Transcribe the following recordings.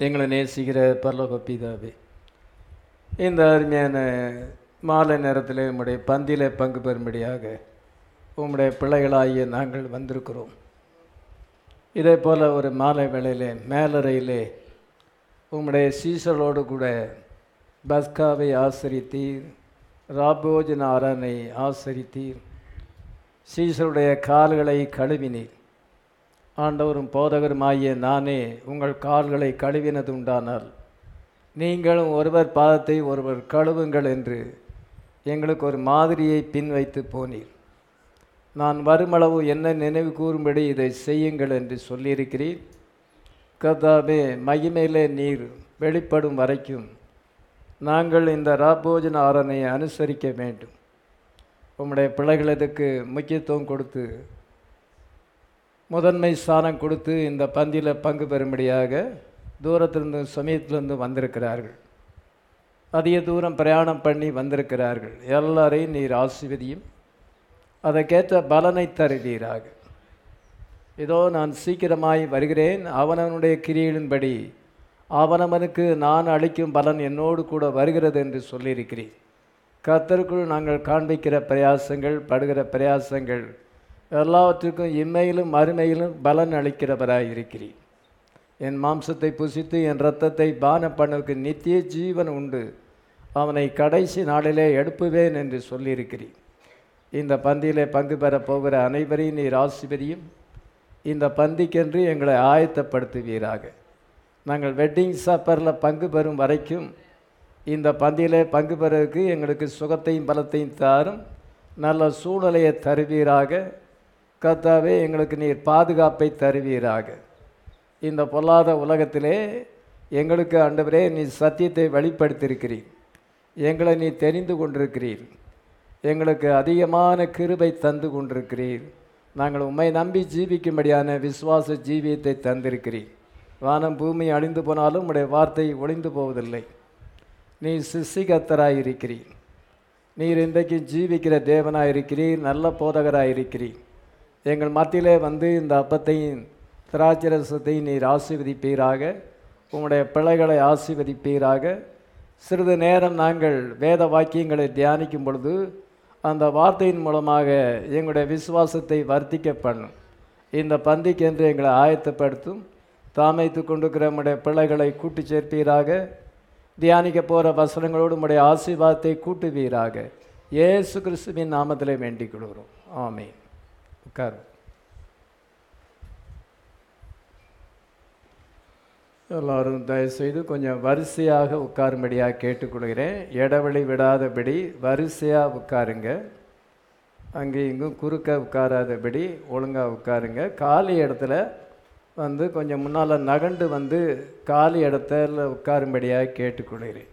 எங்களை நேசிக்கிற பரலோக பிதாவே இந்த அருமையான மாலை நேரத்தில் உம்முடைய பந்தியில் பங்கு பெறும்படியாக உம்முடைய பிள்ளைகளாகிய நாங்கள் வந்திருக்கிறோம் இதே போல் ஒரு மாலை வேளையிலே மேலறையிலே உம்முடைய சீசரோடு கூட பஸ்காவை ஆசரித்தீர் ராபோஜன அரணை ஆசரித்தீர் சீசருடைய கால்களை கழுவினீர் ஆண்டவரும் போதகருமாகிய நானே உங்கள் கால்களை கழுவினது உண்டானால் நீங்களும் ஒருவர் பாதத்தை ஒருவர் கழுவுங்கள் என்று எங்களுக்கு ஒரு மாதிரியை பின் வைத்து போனீர் நான் வருமளவு என்ன நினைவு கூறும்படி இதை செய்யுங்கள் என்று சொல்லியிருக்கிறீர் கர்த்தாவே மகிமையிலே நீர் வெளிப்படும் வரைக்கும் நாங்கள் இந்த ராபோஜன ஆரனை அனுசரிக்க வேண்டும் உம்முடைய பிள்ளைகளுக்கு முக்கியத்துவம் கொடுத்து முதன்மை ஸ்தானம் கொடுத்து இந்த பந்தியில் பங்கு பெறும்படியாக தூரத்திலிருந்து சமயத்திலிருந்து வந்திருக்கிறார்கள் அதிக தூரம் பிரயாணம் பண்ணி வந்திருக்கிறார்கள் எல்லாரையும் நீர் ஆசிர்வதியும் அதற்கேற்ற பலனை தருவீராக இதோ நான் சீக்கிரமாய் வருகிறேன் அவனவனுடைய கிரியின்படி அவனவனுக்கு நான் அளிக்கும் பலன் என்னோடு கூட வருகிறது என்று சொல்லியிருக்கிறேன் கத்தருக்குள் நாங்கள் காண்பிக்கிற பிரயாசங்கள் படுகிற பிரயாசங்கள் எல்லாவற்றுக்கும் இம்மையிலும் மறுமையிலும் பலன் அளிக்கிறவராய் இருக்கிறேன் என் மாம்சத்தை புசித்து என் இரத்தத்தை பான பண்ணவுக்கு நித்திய ஜீவன் உண்டு அவனை கடைசி நாளிலே எடுப்புவேன் என்று சொல்லியிருக்கிறேன் இந்த பந்தியிலே பங்கு பெறப் போகிற அனைவரையும் நீர் ஆசிபதியும் இந்த பந்திக்கென்று எங்களை ஆயத்தப்படுத்துவீராக நாங்கள் வெட்டிங் சாப்பரில் பங்கு பெறும் வரைக்கும் இந்த பந்தியிலே பங்கு பெறவுக்கு எங்களுக்கு சுகத்தையும் பலத்தையும் தாரும் நல்ல சூழ்நிலையை தருவீராக கர்த்தாவே எங்களுக்கு நீர் பாதுகாப்பை தருவீராக இந்த பொல்லாத உலகத்திலே எங்களுக்கு ஆண்டவரே நீ சத்தியத்தை வெளிப்படுத்தியிருக்கிறீர் எங்களை நீ தெரிந்து கொண்டிருக்கிறீர் எங்களுக்கு அதிகமான கிருபை தந்து கொண்டிருக்கிறீர் நாங்கள் உம்மை நம்பி ஜீவிக்கும்படியான விசுவாச ஜீவியத்தை தந்திருக்கிறீர் வானம் பூமி அழிந்து போனாலும் உடைய வார்த்தை ஒளிந்து போவதில்லை நீ சிசிகத்தராய் இருக்கிறீர் நீர் இன்றைக்கு ஜீவிக்கிற தேவனாய் இருக்கிறீர் நல்ல போதகராய் இருக்கிறீர் எங்கள் மத்தியிலே வந்து இந்த அப்பத்தையும் திராட்சரசத்தை நீர் ஆசீர்வதிப்பீராக உம்முடைய பிள்ளைகளை ஆசீர்வதிப்பீராக சிறிது நேரம் நாங்கள் வேத வாக்கியங்களை தியானிக்கும் பொழுது அந்த வார்த்தையின் மூலமாக எங்களுடைய விசுவாசத்தை வர்த்திக்க பண்ணும் இந்த பந்திக்கென்று எங்களை ஆயத்தப்படுத்தும் தாமைத்து கொண்டிருக்கிற நம்முடைய பிள்ளைகளை கூட்டி சேர்ப்பீராக தியானிக்க போகிற வசனங்களோடு உடைய ஆசீர்வாதத்தை கூட்டுவீராக இயேசு கிறிஸ்துவின் நாமத்திலே வேண்டிக் கொள்கிறோம் ஆமே உட்கார் எல்லாரும் தயவுசெய்து கொஞ்சம் வரிசையாக உட்காரும்படியாக கேட்டுக்கொள்கிறேன் இடைவெளி விடாதபடி வரிசையாக உட்காருங்க அங்கே இங்கும் குறுக்க உட்காராதபடி ஒழுங்காக உட்காருங்க காலி இடத்துல வந்து கொஞ்சம் முன்னால் நகண்டு வந்து காலி இடத்துல உட்காரும்படியாக கேட்டுக்கொள்கிறேன்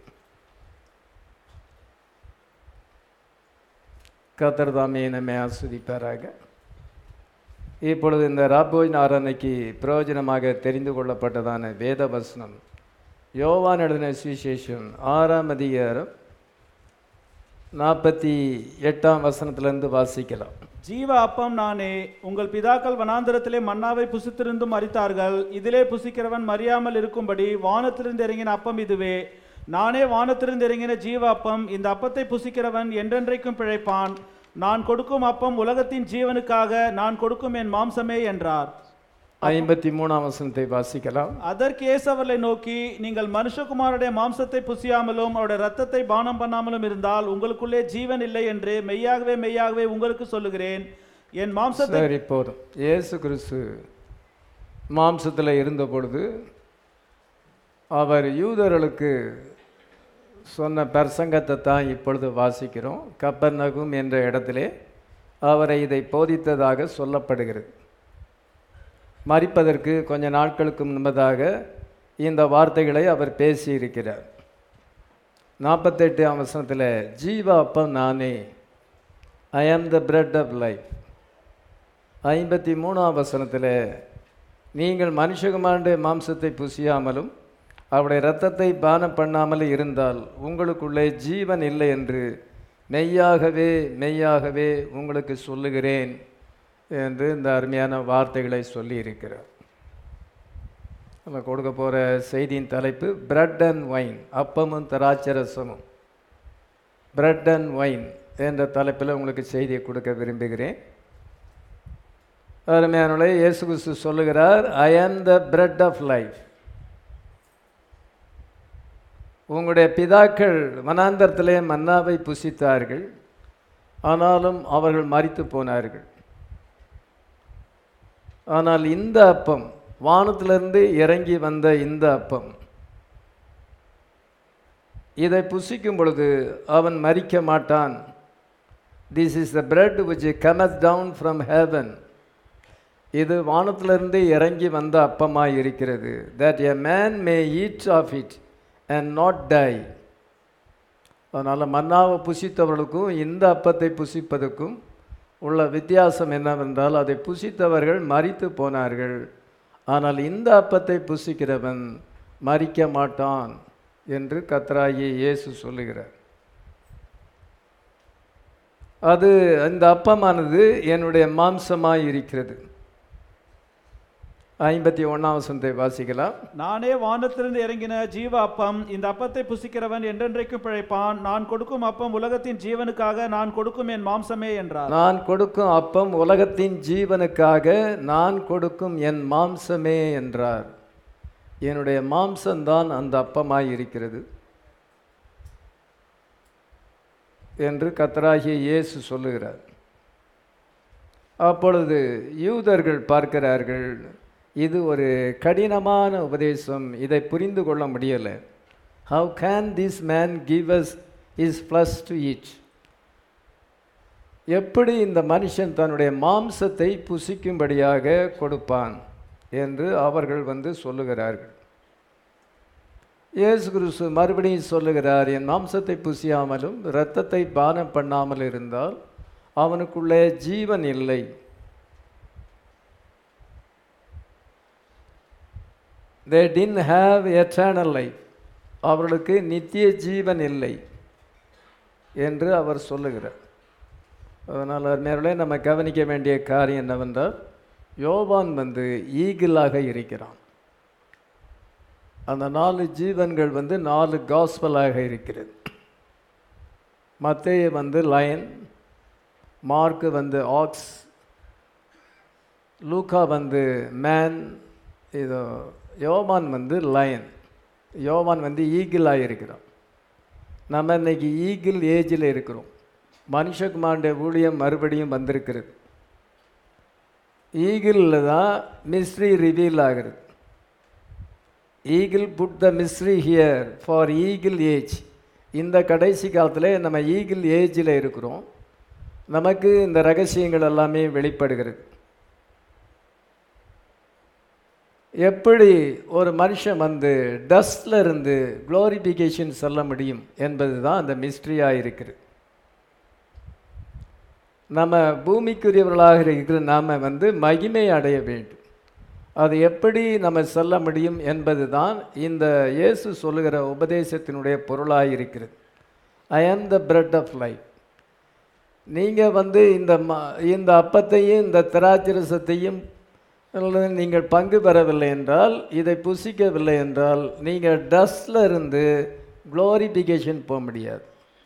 கத்தர் தாமே நம்மை ஆஸ்வதிப்பாராக இப்பொழுது இந்த ராபோஜ் ஆராதனைக்கு பிரயோஜனமாக தெரிந்து கொள்ளப்பட்டதான வேத வசனம் யோவான் எழுதின சுவிசேஷம் ஆறாம் அதிகாரம் நாற்பத்தி எட்டாம் வசனத்திலிருந்து வாசிக்கலாம் ஜீவ அப்பம் நானே உங்கள் பிதாக்கள் வனாந்திரத்திலே மன்னாவை புசித்திருந்தும் மறித்தார்கள் இதிலே புசிக்கிறவன் மறியாமல் இருக்கும்படி வானத்திலிருந்து இறங்கின அப்பம் இதுவே நானே வானத்திலிருந்து இறங்கின ஜீவ அப்பம் இந்த அப்பத்தை புசிக்கிறவன் என்றென்றைக்கும் பிழைப்பான் நான் கொடுக்கும் அப்பம் உலகத்தின் ஜீவனுக்காக நான் கொடுக்கும் என் மாம்சமே என்றார் ஐம்பத்தி மூணாம் வசனத்தை வாசிக்கலாம் அதற்கு இயேசு அவர்களை நோக்கி நீங்கள் மனுஷகுமாரனுடைய மாம்சத்தை புசியாமலும் அவருடைய ரத்தத்தை பானம் பண்ணாமலும் இருந்தால் உங்களுக்குள்ளே ஜீவன் இல்லை என்று மெய்யாகவே மெய்யாகவே உங்களுக்கு சொல்லுகிறேன் என் மாம்சத்தை சரி போதும் இயேசு கிறிஸ்து மாம்சத்தில் இருந்த பொழுது அவர் யூதர்களுக்கு சொன்ன பிரசங்கத்தை தான் இப்பொழுது வாசிக்கிறோம் கப்பர்நகும் என்ற இடத்திலே அவரை இதை போதித்ததாக சொல்லப்படுகிறது மறிப்பதற்கு கொஞ்ச நாட்களுக்கு முன்பதாக இந்த வார்த்தைகளை அவர் பேசியிருக்கிறார் நாற்பத்தெட்டு அவசரத்தில் ஜீவ அப்பம் நானே ஐ ஆம் த பிரெட் ஆஃப் லைஃப் ஐம்பத்தி மூணாம் வசனத்தில் நீங்கள் மனுஷகுமாருடைய மாம்சத்தை புசியாமலும் அவருடைய இரத்தத்தை பானம் பண்ணாமல் இருந்தால் உங்களுக்குள்ளே ஜீவன் இல்லை என்று மெய்யாகவே மெய்யாகவே உங்களுக்கு சொல்லுகிறேன் என்று இந்த அருமையான வார்த்தைகளை சொல்லியிருக்கிறார் நம்ம கொடுக்க போகிற செய்தியின் தலைப்பு பிரெட் அண்ட் ஒயின் அப்பமும் திராட்சரசமும் பிரெட் அண்ட் ஒயின் என்ற தலைப்பில் உங்களுக்கு செய்தியை கொடுக்க விரும்புகிறேன் அருமையானவர்களே இயேசு கிறிஸ்து சொல்லுகிறார் ஐ ஆம் த பிரெட் ஆஃப் லைஃப் உங்களுடைய பிதாக்கள் வனாந்தரத்திலே மன்னாவை புசித்தார்கள் ஆனாலும் அவர்கள் மரித்து போனார்கள் ஆனால் இந்த அப்பம் வானத்திலிருந்து இறங்கி வந்த இந்த அப்பம் இதை புசிக்கும் பொழுது அவன் மறிக்க மாட்டான் this is the bread which comes down from heaven இது வானத்திலிருந்து இறங்கி வந்த அப்பமாய் இருக்கிறது that a man may eat of it and not die அதனால் மன்னாவை புசித்தவர்களுக்கும் இந்த அப்பத்தை புசிப்பதற்கும் உள்ள வித்தியாசம் என்னவென்றால் அதை புசித்தவர்கள் மறித்து போனார்கள் ஆனால் இந்த அப்பத்தை புசிக்கிறவன் மறிக்க மாட்டான் என்று கத்ராயி இயேசு சொல்லுகிறார் அது அந்த அப்பமானது என்னுடைய மாம்சமாய் இருக்கிறது ஐம்பத்தி ஒன்றாம் வசனத்தை வாசிக்கலாம் நானே வானத்திலிருந்து இறங்கின ஜீவ அப்பம் இந்த அப்பத்தை புசிக்கிறவன் என்றென்றைக்கும் பிழைப்பான் நான் கொடுக்கும் அப்பம் உலகத்தின் ஜீவனுக்காக நான் கொடுக்கும் என் மாம்சமே என்றார் நான் கொடுக்கும் அப்பம் உலகத்தின் ஜீவனுக்காக நான் கொடுக்கும் என் மாம்சமே என்றார் என்னுடைய மாம்சம்தான் அந்த அப்பமாய் இருக்கிறது என்று கத்தராகிய இயேசு சொல்லுகிறார் அப்பொழுது யூதர்கள் பார்க்கிறார்கள் இது ஒரு கடினமான உபதேசம் இதை புரிந்து கொள்ள முடியலை how can this man give us his flesh to eat எப்படி இந்த மனுஷன் தன்னுடைய மாம்சத்தை புசிக்கும்படியாக கொடுப்பான் என்று அவர்கள் வந்து சொல்லுகிறார்கள் இயேசு கிறிஸ்து மறுபடியும் சொல்லுகிறார் என் மாம்சத்தை புசியாமலும் இரத்தத்தை பானம் பண்ணாமல் இருந்தால் அவனுக்குள்ளே ஜீவன் இல்லை they then have eternal life அவர்களுக்கு நித்திய ஜீவன் இல்லை என்று அவர் சொல்லுகிறார் அதனால் நேரில் நம்ம கவனிக்க வேண்டிய காரியம் என்னவென்றால் யோவான் வந்து ஈகிளாக இருக்கிறான் அந்த நாலு ஜீவன்கள் வந்து நாலு காஸ்பலாக இருக்கிறது மத்தேய வந்து லயன் மார்க்கு வந்து ஆக்ஸ் லூக்கா வந்து மேன் இது யோவான் வந்து லயன் யோவான் வந்து ஈகிளாக இருக்கிறோம் நம்ம இன்னைக்கு ஈகிள் ஏஜில் இருக்கிறோம் மனுஷகுமாருடைய ஊழியம் மறுபடியும் வந்திருக்கிறது ஈகிளில் தான் மிஸ்ட்ரி ரிவீல் ஆகிறது eagle put the mystery here for eagle age இந்த கடைசி காலத்தில் நம்ம ஈகிள் ஏஜில் இருக்கிறோம் நமக்கு இந்த ரகசியங்கள் எல்லாமே வெளிப்படுகிறது எப்படி ஒரு மனுஷன் வந்து டஸ்டில் இருந்து குளோரிஃபிகேஷன் சொல்ல முடியும் என்பது தான் அந்த மிஸ்ட்ரியாக இருக்குது நம்ம பூமிக்குரியவர்களாக இருக்கிற நாம் வந்து மகிமை அடைய வேண்டும் அது எப்படி நம்ம சொல்ல முடியும் என்பது தான் இந்த இயேசு சொல்லுகிற உபதேசத்தினுடைய பொருளாக இருக்கிறது ஐ ஆம் த பிரெட் ஆஃப் லைஃப் நீங்கள் வந்து இந்த ம இந்த அப்பத்தையும் இந்த திராட்சரசத்தையும் நீங்கள் பங்கு பெறவில்லை என்றால் இதை புசிக்கவில்லை என்றால் நீங்கள் டஸ்டில் இருந்து குளோரிஃபிகேஷன் போக முடியாது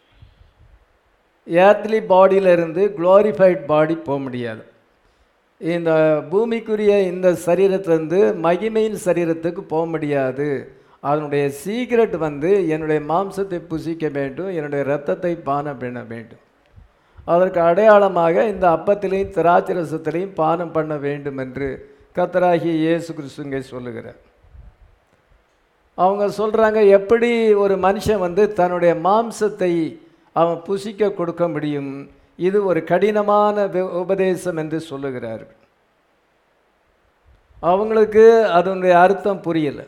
ஏர்த்லி பாடியிலிருந்து குளோரிஃபைட் பாடி போக முடியாது இந்த பூமிக்குரிய இந்த சரீரத்திலிருந்து மகிமையின் சரீரத்துக்கு போக முடியாது அதனுடைய சீக்ரெட் வந்து என்னுடைய மாம்சத்தை புசிக்க வேண்டும் என்னுடைய இரத்தத்தை பானம் பண்ண வேண்டும் அதற்கு அடையாளமாக இந்த அப்பத்திலையும் திராட்சரசத்திலையும் பானம் பண்ண வேண்டும் என்று கத்தராகிய இயேசு கிறிஸ்துங்க சொல்லுகிறார் அவங்க சொல்கிறாங்க எப்படி ஒரு மனுஷன் வந்து தன்னுடைய மாம்சத்தை அவன் புசிக்க கொடுக்க முடியும் இது ஒரு கடினமான உபதேசம் என்று சொல்லுகிறார்கள் அவங்களுக்கு அதனுடைய அர்த்தம் புரியலை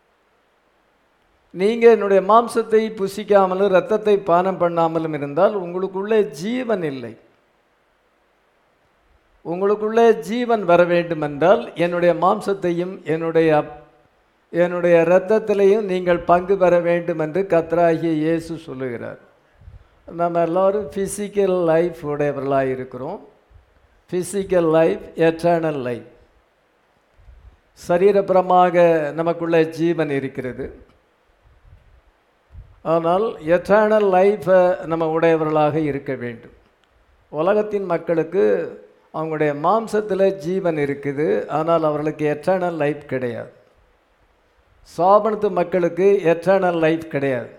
நீங்கள் என்னுடைய மாம்சத்தை புசிக்காமலும் இரத்தத்தை பானம் பண்ணாமலும் இருந்தால் உங்களுக்குள்ளே ஜீவன் இல்லை உங்களுக்குள்ளே ஜீவன் வர வேண்டுமென்றால் என்னுடைய மாம்சத்தையும் என்னுடைய என்னுடைய இரத்தத்திலையும் நீங்கள் பங்கு பெற வேண்டும் என்று கத்ராகிய இயேசு சொல்லுகிறார் நம்ம எல்லோரும் ஃபிசிக்கல் லைஃப் உடையவர்களாக இருக்கிறோம் ஃபிசிக்கல் லைஃப் எட்டர்னல் லைஃப் சரீரபுறமாக நமக்குள்ள ஜீவன் இருக்கிறது ஆனால் எட்டர்னல் லைஃப்பை நம்ம உடையவர்களாக இருக்க வேண்டும் உலகத்தின் மக்களுக்கு அவங்களுடைய மாம்சத்தில் ஜீவன் இருக்குது ஆனால் அவர்களுக்கு எட்டர்னல் லைஃப் கிடையாது சாபனத்து மக்களுக்கு எட்டர்னல் லைஃப் கிடையாது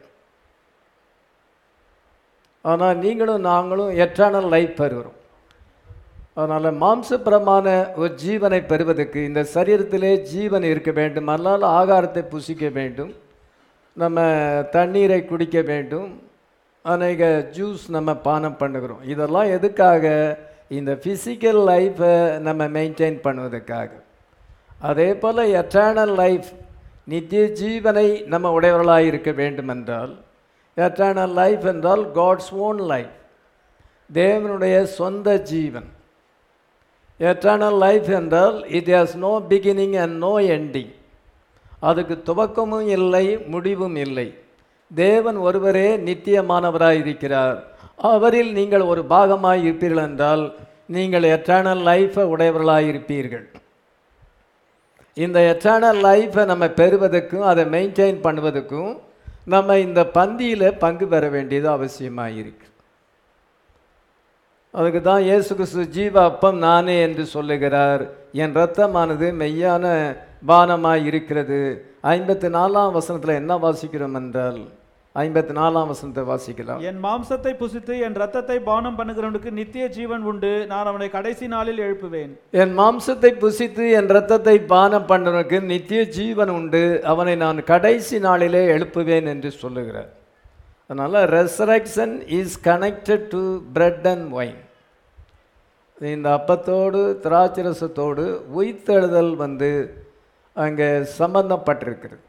ஆனால் நீங்களும் நாங்களும் எட்டர்னல் லைஃப் பெறுகிறோம் அதனால் மாம்சபரமான ஒரு ஜீவனை பெறுவதற்கு இந்த சரீரத்திலே ஜீவன் இருக்க வேண்டும் அதனால் ஆகாரத்தை புசிக்க வேண்டும் நம்ம தண்ணீரை குடிக்க வேண்டும் அநேக ஜூஸ் நம்ம பானம் பண்ணுகிறோம் இதெல்லாம் எதுக்காக இந்த ஃபிசிக்கல் லைஃப்பை நம்ம மெயின்டைன் பண்ணுவதற்காக அதே போல் எட்டர்னல் லைஃப் நித்திய ஜீவனை நம்ம உடையவர்களாக இருக்க வேண்டும் என்றால் எட்டர்னல் லைஃப் என்றால் காட்ஸ் ஓன் லைஃப் தேவனுடைய சொந்த ஜீவன் எட்டர்னல் லைஃப் என்றால் it has no beginning and no ending அதுக்கு துவக்கமும் இல்லை முடிவும் இல்லை தேவன் ஒருவரே நித்தியமானவராய் இருக்கிறார் அவரில் நீங்கள் ஒரு பாகமாய் இருப்பீர்கள் என்றால் நீங்கள் எட்டர்னல் லைஃப்பை உடையவர்களாய் இருப்பீர்கள் இந்த எட்டர்னல் லைஃப்பை நம்ம பெறுவதற்கும் அதை மெயின்டைன் பண்ணுவதற்கும் நம்ம இந்த பந்தியில் பங்கு பெற வேண்டியது அவசியமாக இருக்கு அதுக்கு தான் இயேசு கிறிஸ்து ஜீவ அப்பம் நானே என்று சொல்லுகிறார் என் இரத்தமானது மெய்யான பானமாய் இருக்கிறது ஐம்பத்தி நாலாம் வசனத்தில் என்ன வாசிக்கிறோம் என்றால் ஐம்பத்தி நாலாம் வசனத்தை வாசிக்கலாம் என் மாம்சத்தை புசித்து என் ரத்தத்தை பானம் பண்ணுகிறவனுக்கு நித்திய ஜீவன் உண்டு நான் அவனை கடைசி நாளில் எழுப்புவேன் என் மாம்சத்தை புசித்து என் இரத்தத்தை பானம் பண்ணுறவனுக்கு நித்திய ஜீவன் உண்டு அவனை நான் கடைசி நாளிலே எழுப்புவேன் என்று சொல்லுகிறார் அதனால் resurrection is connected to bread and wine இந்த அப்பத்தோடு திராட்சரசத்தோடு உயிர்த்தெழுதல் வந்து அங்கே சம்பந்தப்பட்டிருக்கிறது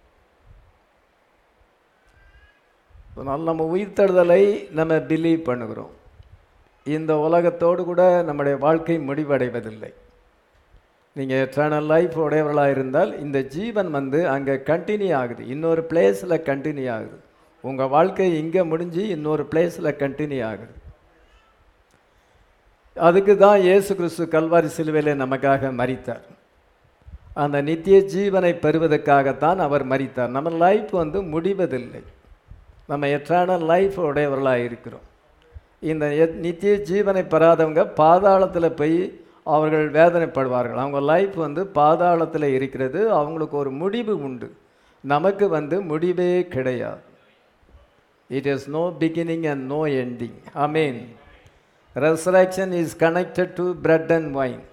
அதனால் நம்ம உயிர்த்தெழுதலை நம்ம பிலீவ் பண்ணுகிறோம் இந்த உலகத்தோடு கூட நம்முடைய வாழ்க்கை முடிவடைவதில்லை நீங்கள் எட்டர்னல் லைஃப் உடையவர்களாக இருந்தால் இந்த ஜீவன் வந்து அங்கே கண்டினியூ ஆகுது இன்னொரு பிளேஸில் கண்டினியூ ஆகுது உங்கள் வாழ்க்கை இங்கே முடிஞ்சு இன்னொரு பிளேஸில் கண்டினியூ ஆகுது அதுக்கு தான் இயேசு கிறிஸ்து கல்வாரி சிலுவையில் நமக்காக மரித்தார் அந்த நித்திய ஜீவனை பெறுவதற்காகத்தான் அவர் மரித்தார் நம்ம லைஃப் வந்து முடிவதில்லை நம்ம எட்டர்னல் லைஃப் உடையவர்களாக இருக்கிறோம் இந்த எத்- நித்திய ஜீவனை பெறாதவங்க பாதாளத்தில் போய் அவர்கள் வேதனைப்படுவார்கள் அவங்க லைஃப் வந்து பாதாளத்தில் இருக்கிறது அவங்களுக்கு ஒரு முடிவு உண்டு நமக்கு வந்து முடிவே கிடையாது it is no beginning and no ending அமீன் resurrection is connected to bread and wine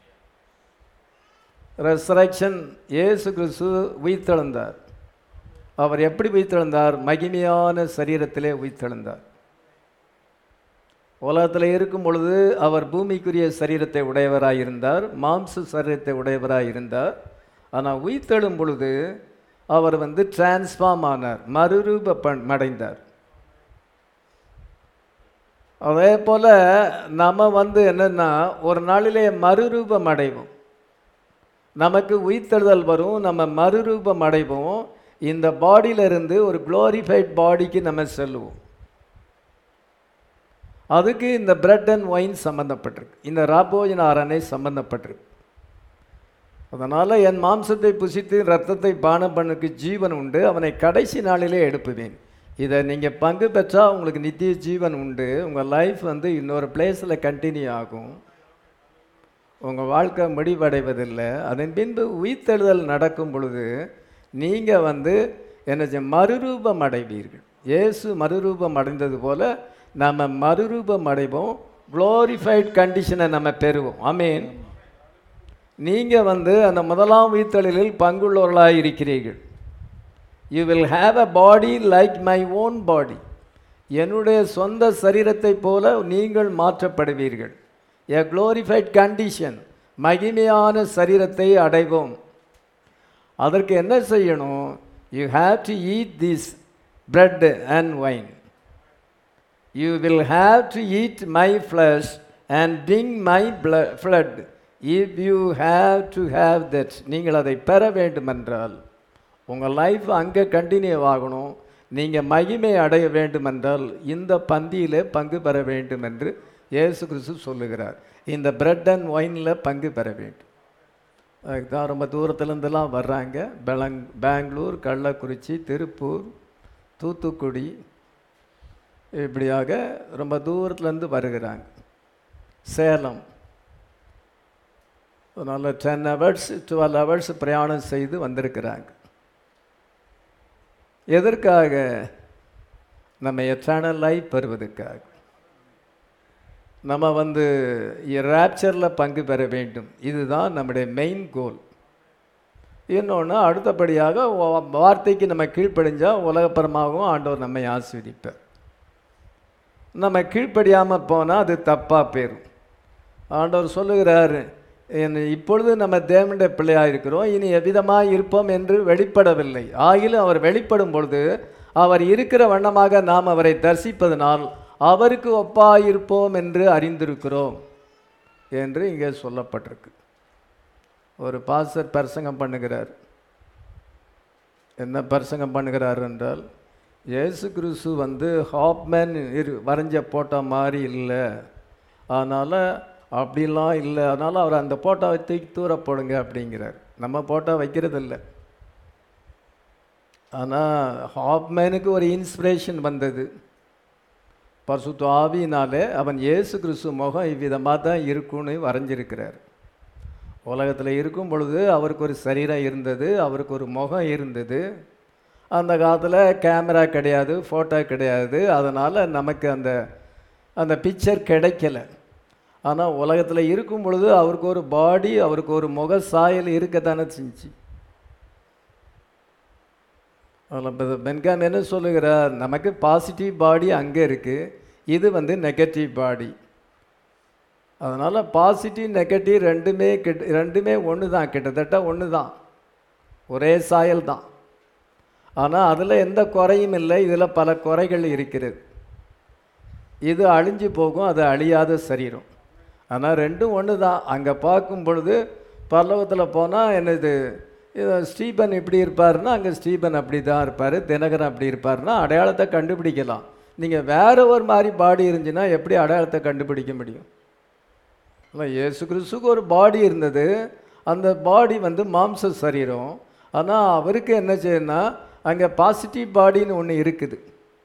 ரெசரக்ஷன் இயேசு கிறிஸ்து உயிர்த்தெழுந்தார் அவர் எப்படி உயிர்த்தெழுந்தார் மகிமையான சரீரத்திலே உயிர்த்தெழுந்தார் உலகத்தில் இருக்கும் பொழுது அவர் பூமிக்குரிய சரீரத்தை உடையவராய் இருந்தார் மாம்ச சரீரத்தை உடையவராய் இருந்தார் ஆனால் உயிர்த்தெழும் பொழுது அவர் வந்து டிரான்ஸ்ஃபார்ம் ஆனார் மறுரூப பண் அடைந்தார் அதே போல் நம்ம வந்து என்னென்னா ஒரு நாளிலே மறுரூபம் அடைவோம் நமக்கு உயிர்த்தெழுதல் வரும் நம்ம மறுரூபம் அடைவோம் இந்த பாடியிலிருந்து ஒரு குளோரிஃபைட் பாடிக்கு நம்ம செல்லுவோம் அதுக்கு இந்த பிரெட் அண்ட் ஒயின் சம்பந்தப்பட்டிருக்கு இந்த ராபோஜன ஆரணை சம்பந்தப்பட்டிருக்கு அதனால் என் மாம்சத்தை புசித்து ரத்தத்தை பானம் பண்ணுக்கு ஜீவன் உண்டு அவனை கடைசி நாளிலே எடுப்புவேன் இதை நீங்கள் பங்கு பெற்றால் உங்களுக்கு நித்திய ஜீவன் உண்டு உங்கள் லைஃப் வந்து இன்னொரு பிளேஸில் கண்டினியூ ஆகும் உங்கள் வாழ்க்கை முடிவடைவதில்லை அதன் பின்பு உயிர்த்தெழுதல் நடக்கும் பொழுது நீங்கள் வந்து என்ன செய்ய- மறுரூபம் அடைவீர்கள் இயேசு மறுரூபம் அடைந்தது போல நம்ம மறுரூபம் அடைவோம் குளோரிஃபைட் கண்டிஷனை நம்ம பெறுவோம் ஆமீன் நீங்கள் வந்து அந்த முதலாம் உயிர்த்தெழுதலில் பங்குள்ளவர்களாக இருக்கிறீர்கள் you will have a body like my own body என்னுடைய சொந்த சரீரத்தைப் போல நீங்கள் மாற்றப்படுவீர்கள் எ glorified கண்டிஷன் மகிமையான சரீரத்தை அடைவோம் அதற்கு என்ன செய்யணும் you have to eat this bread and wine you will have to eat my flesh and drink my blood if you have to have that நீங்கள் அதை பெற வேண்டுமென்றால் உங்கள் லைஃப் அங்கே கண்டினியூ ஆகணும் நீங்கள் மகிமை அடைய வேண்டுமென்றால் இந்த பந்தியில் பங்கு பெற வேண்டும் என்று இயேசு கிறிஸ்து சொல்லுகிறார் இந்த பிரெட் அண்ட் ஒயினில் பங்கு பெற வேண்டும் அதுக்கு தான் ரொம்ப தூரத்துலேருந்துலாம் வர்றாங்க பெலங் பெங்களூர் கள்ளக்குறிச்சி திருப்பூர் தூத்துக்குடி இப்படியாக ரொம்ப தூரத்துலேருந்து வருகிறாங்க சேலம் அதனால் டென் ஹவர்ஸ் டுவெல் ஹவர்ஸ் பிரயாணம் செய்து வந்திருக்கிறாங்க எதற்காக நம்ம எட்டர்னல் லைஃப் பெறுவதற்காக நம்ம வந்து ரேப்சரில் பங்கு பெற வேண்டும் இதுதான் நம்முடைய மெயின் கோல் இன்னொன்று அடுத்தபடியாக வா- வார்த்தைக்கு நம்ம கீழ்ப்படிஞ்சால் உலகப்பரமாகவும் ஆண்டவர் நம்மை ஆஸ்வதிப்பார் நம்ம கீழ்ப்படியாமல் போனால் அது தப்பாக போயிடும் ஆண்டவர் சொல்லுகிறார் "என் இப்பொழுது நம்ம தேவனுடைய பிள்ளையாக இருக்கிறோம் இனி எவ்விதமாக இருப்போம் என்று வெளிப்படவில்லை ஆகிலும் அவர் வெளிப்படும் பொழுது அவர் இருக்கிற வண்ணமாக நாம் அவரை தரிசிப்பதனால் அவருக்கு ஒப்பாயிருப்போம் என்று அறிந்திருக்கிறோம் என்று இங்கே சொல்லப்பட்டிருக்கு ஒரு பாஸ்டர் பிரசங்கம் பண்ணுகிறார் என்ன பிரசங்கம் பண்ணுகிறார் என்றால் இயேசு கிறிஸ்து வந்து ஹாப்மேன் இரு வரைஞ்ச போட்டோ மாதிரி இல்லை அதனால் அப்படிலாம் இல்லை அதனால் அவர் அந்த போட்டோவை தூக்கி தூர போடுங்க அப்படிங்கிறார் நம்ம போட்டோ வைக்கிறது இல்லை ஆனால் ஹாப்மேனுக்கு ஒரு இன்ஸ்பிரேஷன் வந்தது பரிசுத்த ஆவியினாலே அவன் இயேசு கிறிஸ்து முகம் இவ்விதமாக தான் இருக்கும்னு வரைஞ்சிருக்கிறார் உலகத்தில் இருக்கும் பொழுது அவருக்கு ஒரு சரீரம் இருந்தது அவருக்கு ஒரு முகம் இருந்தது அந்த காலத்தில் கேமரா கிடையாது ஃபோட்டோ கிடையாது அதனால் நமக்கு அந்த அந்த பிக்சர் கிடைக்கல ஆனால் உலகத்தில் இருக்கும் பொழுது அவருக்கு ஒரு பாடி அவருக்கு ஒரு முக சாயல் இருக்கத்தானே செஞ்சு அதில் பென்காம் என்ன சொல்லுகிறார் நமக்கு பாசிட்டிவ் பாடி அங்கே இருக்குது இது வந்து நெகட்டிவ் பாடி அதனால் பாசிட்டிவ் நெகட்டிவ் ரெண்டுமே கிட்ட ரெண்டுமே ஒன்று தான் கிட்டத்தட்ட ஒன்று தான் ஒரே சாயல் தான் ஆனால் அதில் எந்த குறையும் இல்லை இதில் பல குறைகள் இருக்கிறது இது அழிஞ்சு போகும் அது அழியாத சரீரம் ஆனால் ரெண்டும் ஒன்று தான் அங்கே பார்க்கும் பொழுது பல்லவத்தில் போனால் என்னது இது ஸ்டீபன் இப்படி இருப்பாருன்னா அங்கே ஸ்டீபன் அப்படி தான் இருப்பார் தினகரன் அப்படி இருப்பாருன்னா அடையாளத்தை கண்டுபிடிக்கலாம் நீங்கள் வேற ஒரு மாதிரி பாடி இருந்துச்சுன்னா எப்படி அடையாளத்தை கண்டுபிடிக்க முடியும் இல்லை இயேசு கிறிஸ்துக்கு ஒரு பாடி இருந்தது அந்த பாடி வந்து மாம்ச சரீரம் ஆனால் அவருக்கு என்ன செய்யணும்னா அங்கே பாசிட்டிவ் பாடின்னு ஒன்று இருக்குது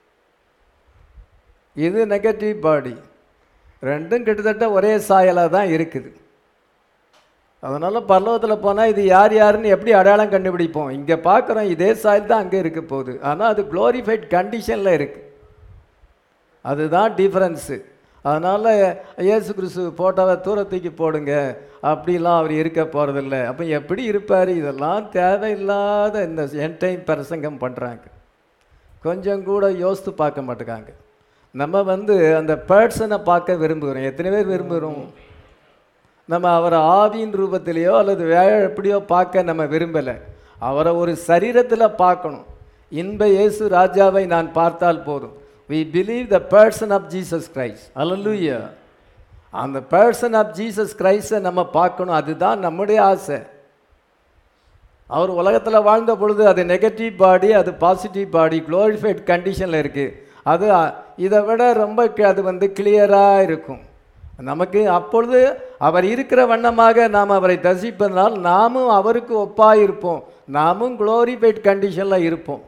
இது நெகட்டிவ் பாடி ரெண்டும் கிட்டத்தட்ட ஒரே சாயலாக தான் இருக்குது அதனால் பல்லவத்தில் போனால் இது யார் யாருன்னு எப்படி அடையாளம் கண்டுபிடிப்போம் இங்கே பார்க்குறோம் இதே சாயல் தான் அங்கே இருக்க போகுது ஆனால் அது க்ளோரிஃபைட் கண்டிஷனில் இருக்குது அதுதான் டிஃப்ரென்ஸு அதனால் இயேசு கிறிஸ்து போட்டோவை தூரத்துக்கு போடுங்க அப்படிலாம் அவர் இருக்க போகிறதில்ல அப்போ எப்படி இருப்பார் இதெல்லாம் தேவையில்லாத இந்த என்டைம் பிரசங்கம் பண்ணுறாங்க கொஞ்சம் கூட யோசித்து பார்க்க மாட்டேங்காங்க நம்ம வந்து அந்த பர்சனை பார்க்க விரும்புகிறோம் எத்தனை பேர் விரும்புகிறோம் நம்ம அவரை ஆவியின் ரூபத்திலேயோ அல்லது வேற எப்படியோ பார்க்க நம்ம விரும்பலை அவரை ஒரு சரீரத்தில் பார்க்கணும் இன்ப இயேசு ராஜாவை நான் பார்த்தால் போதும் we believe the person of jesus christ hallelujah அந்த person of jesus christ நம்ம பார்க்கணும் அதுதான் நம்முடைய ஆசை அவர் உலகத்தில் வாழ்ந்த பொழுது அது நெகட்டிவ் பாடி அது பாசிட்டிவ் பாடி குளோரிஃபைட் கண்டிஷனில் இருக்குது அது அ- இதை விட ரொம்ப க- அது வந்து கிளியராக இருக்கும் நமக்கு அப்பொழுது அவர் இருக்கிற வண்ணமாக நாம் அவரை தரிசிப்பதனால் நாமும் அவருக்கு ஒப்பாக இருப்போம் நாமும் குளோரிஃபைட் கண்டிஷனில் இருப்போம்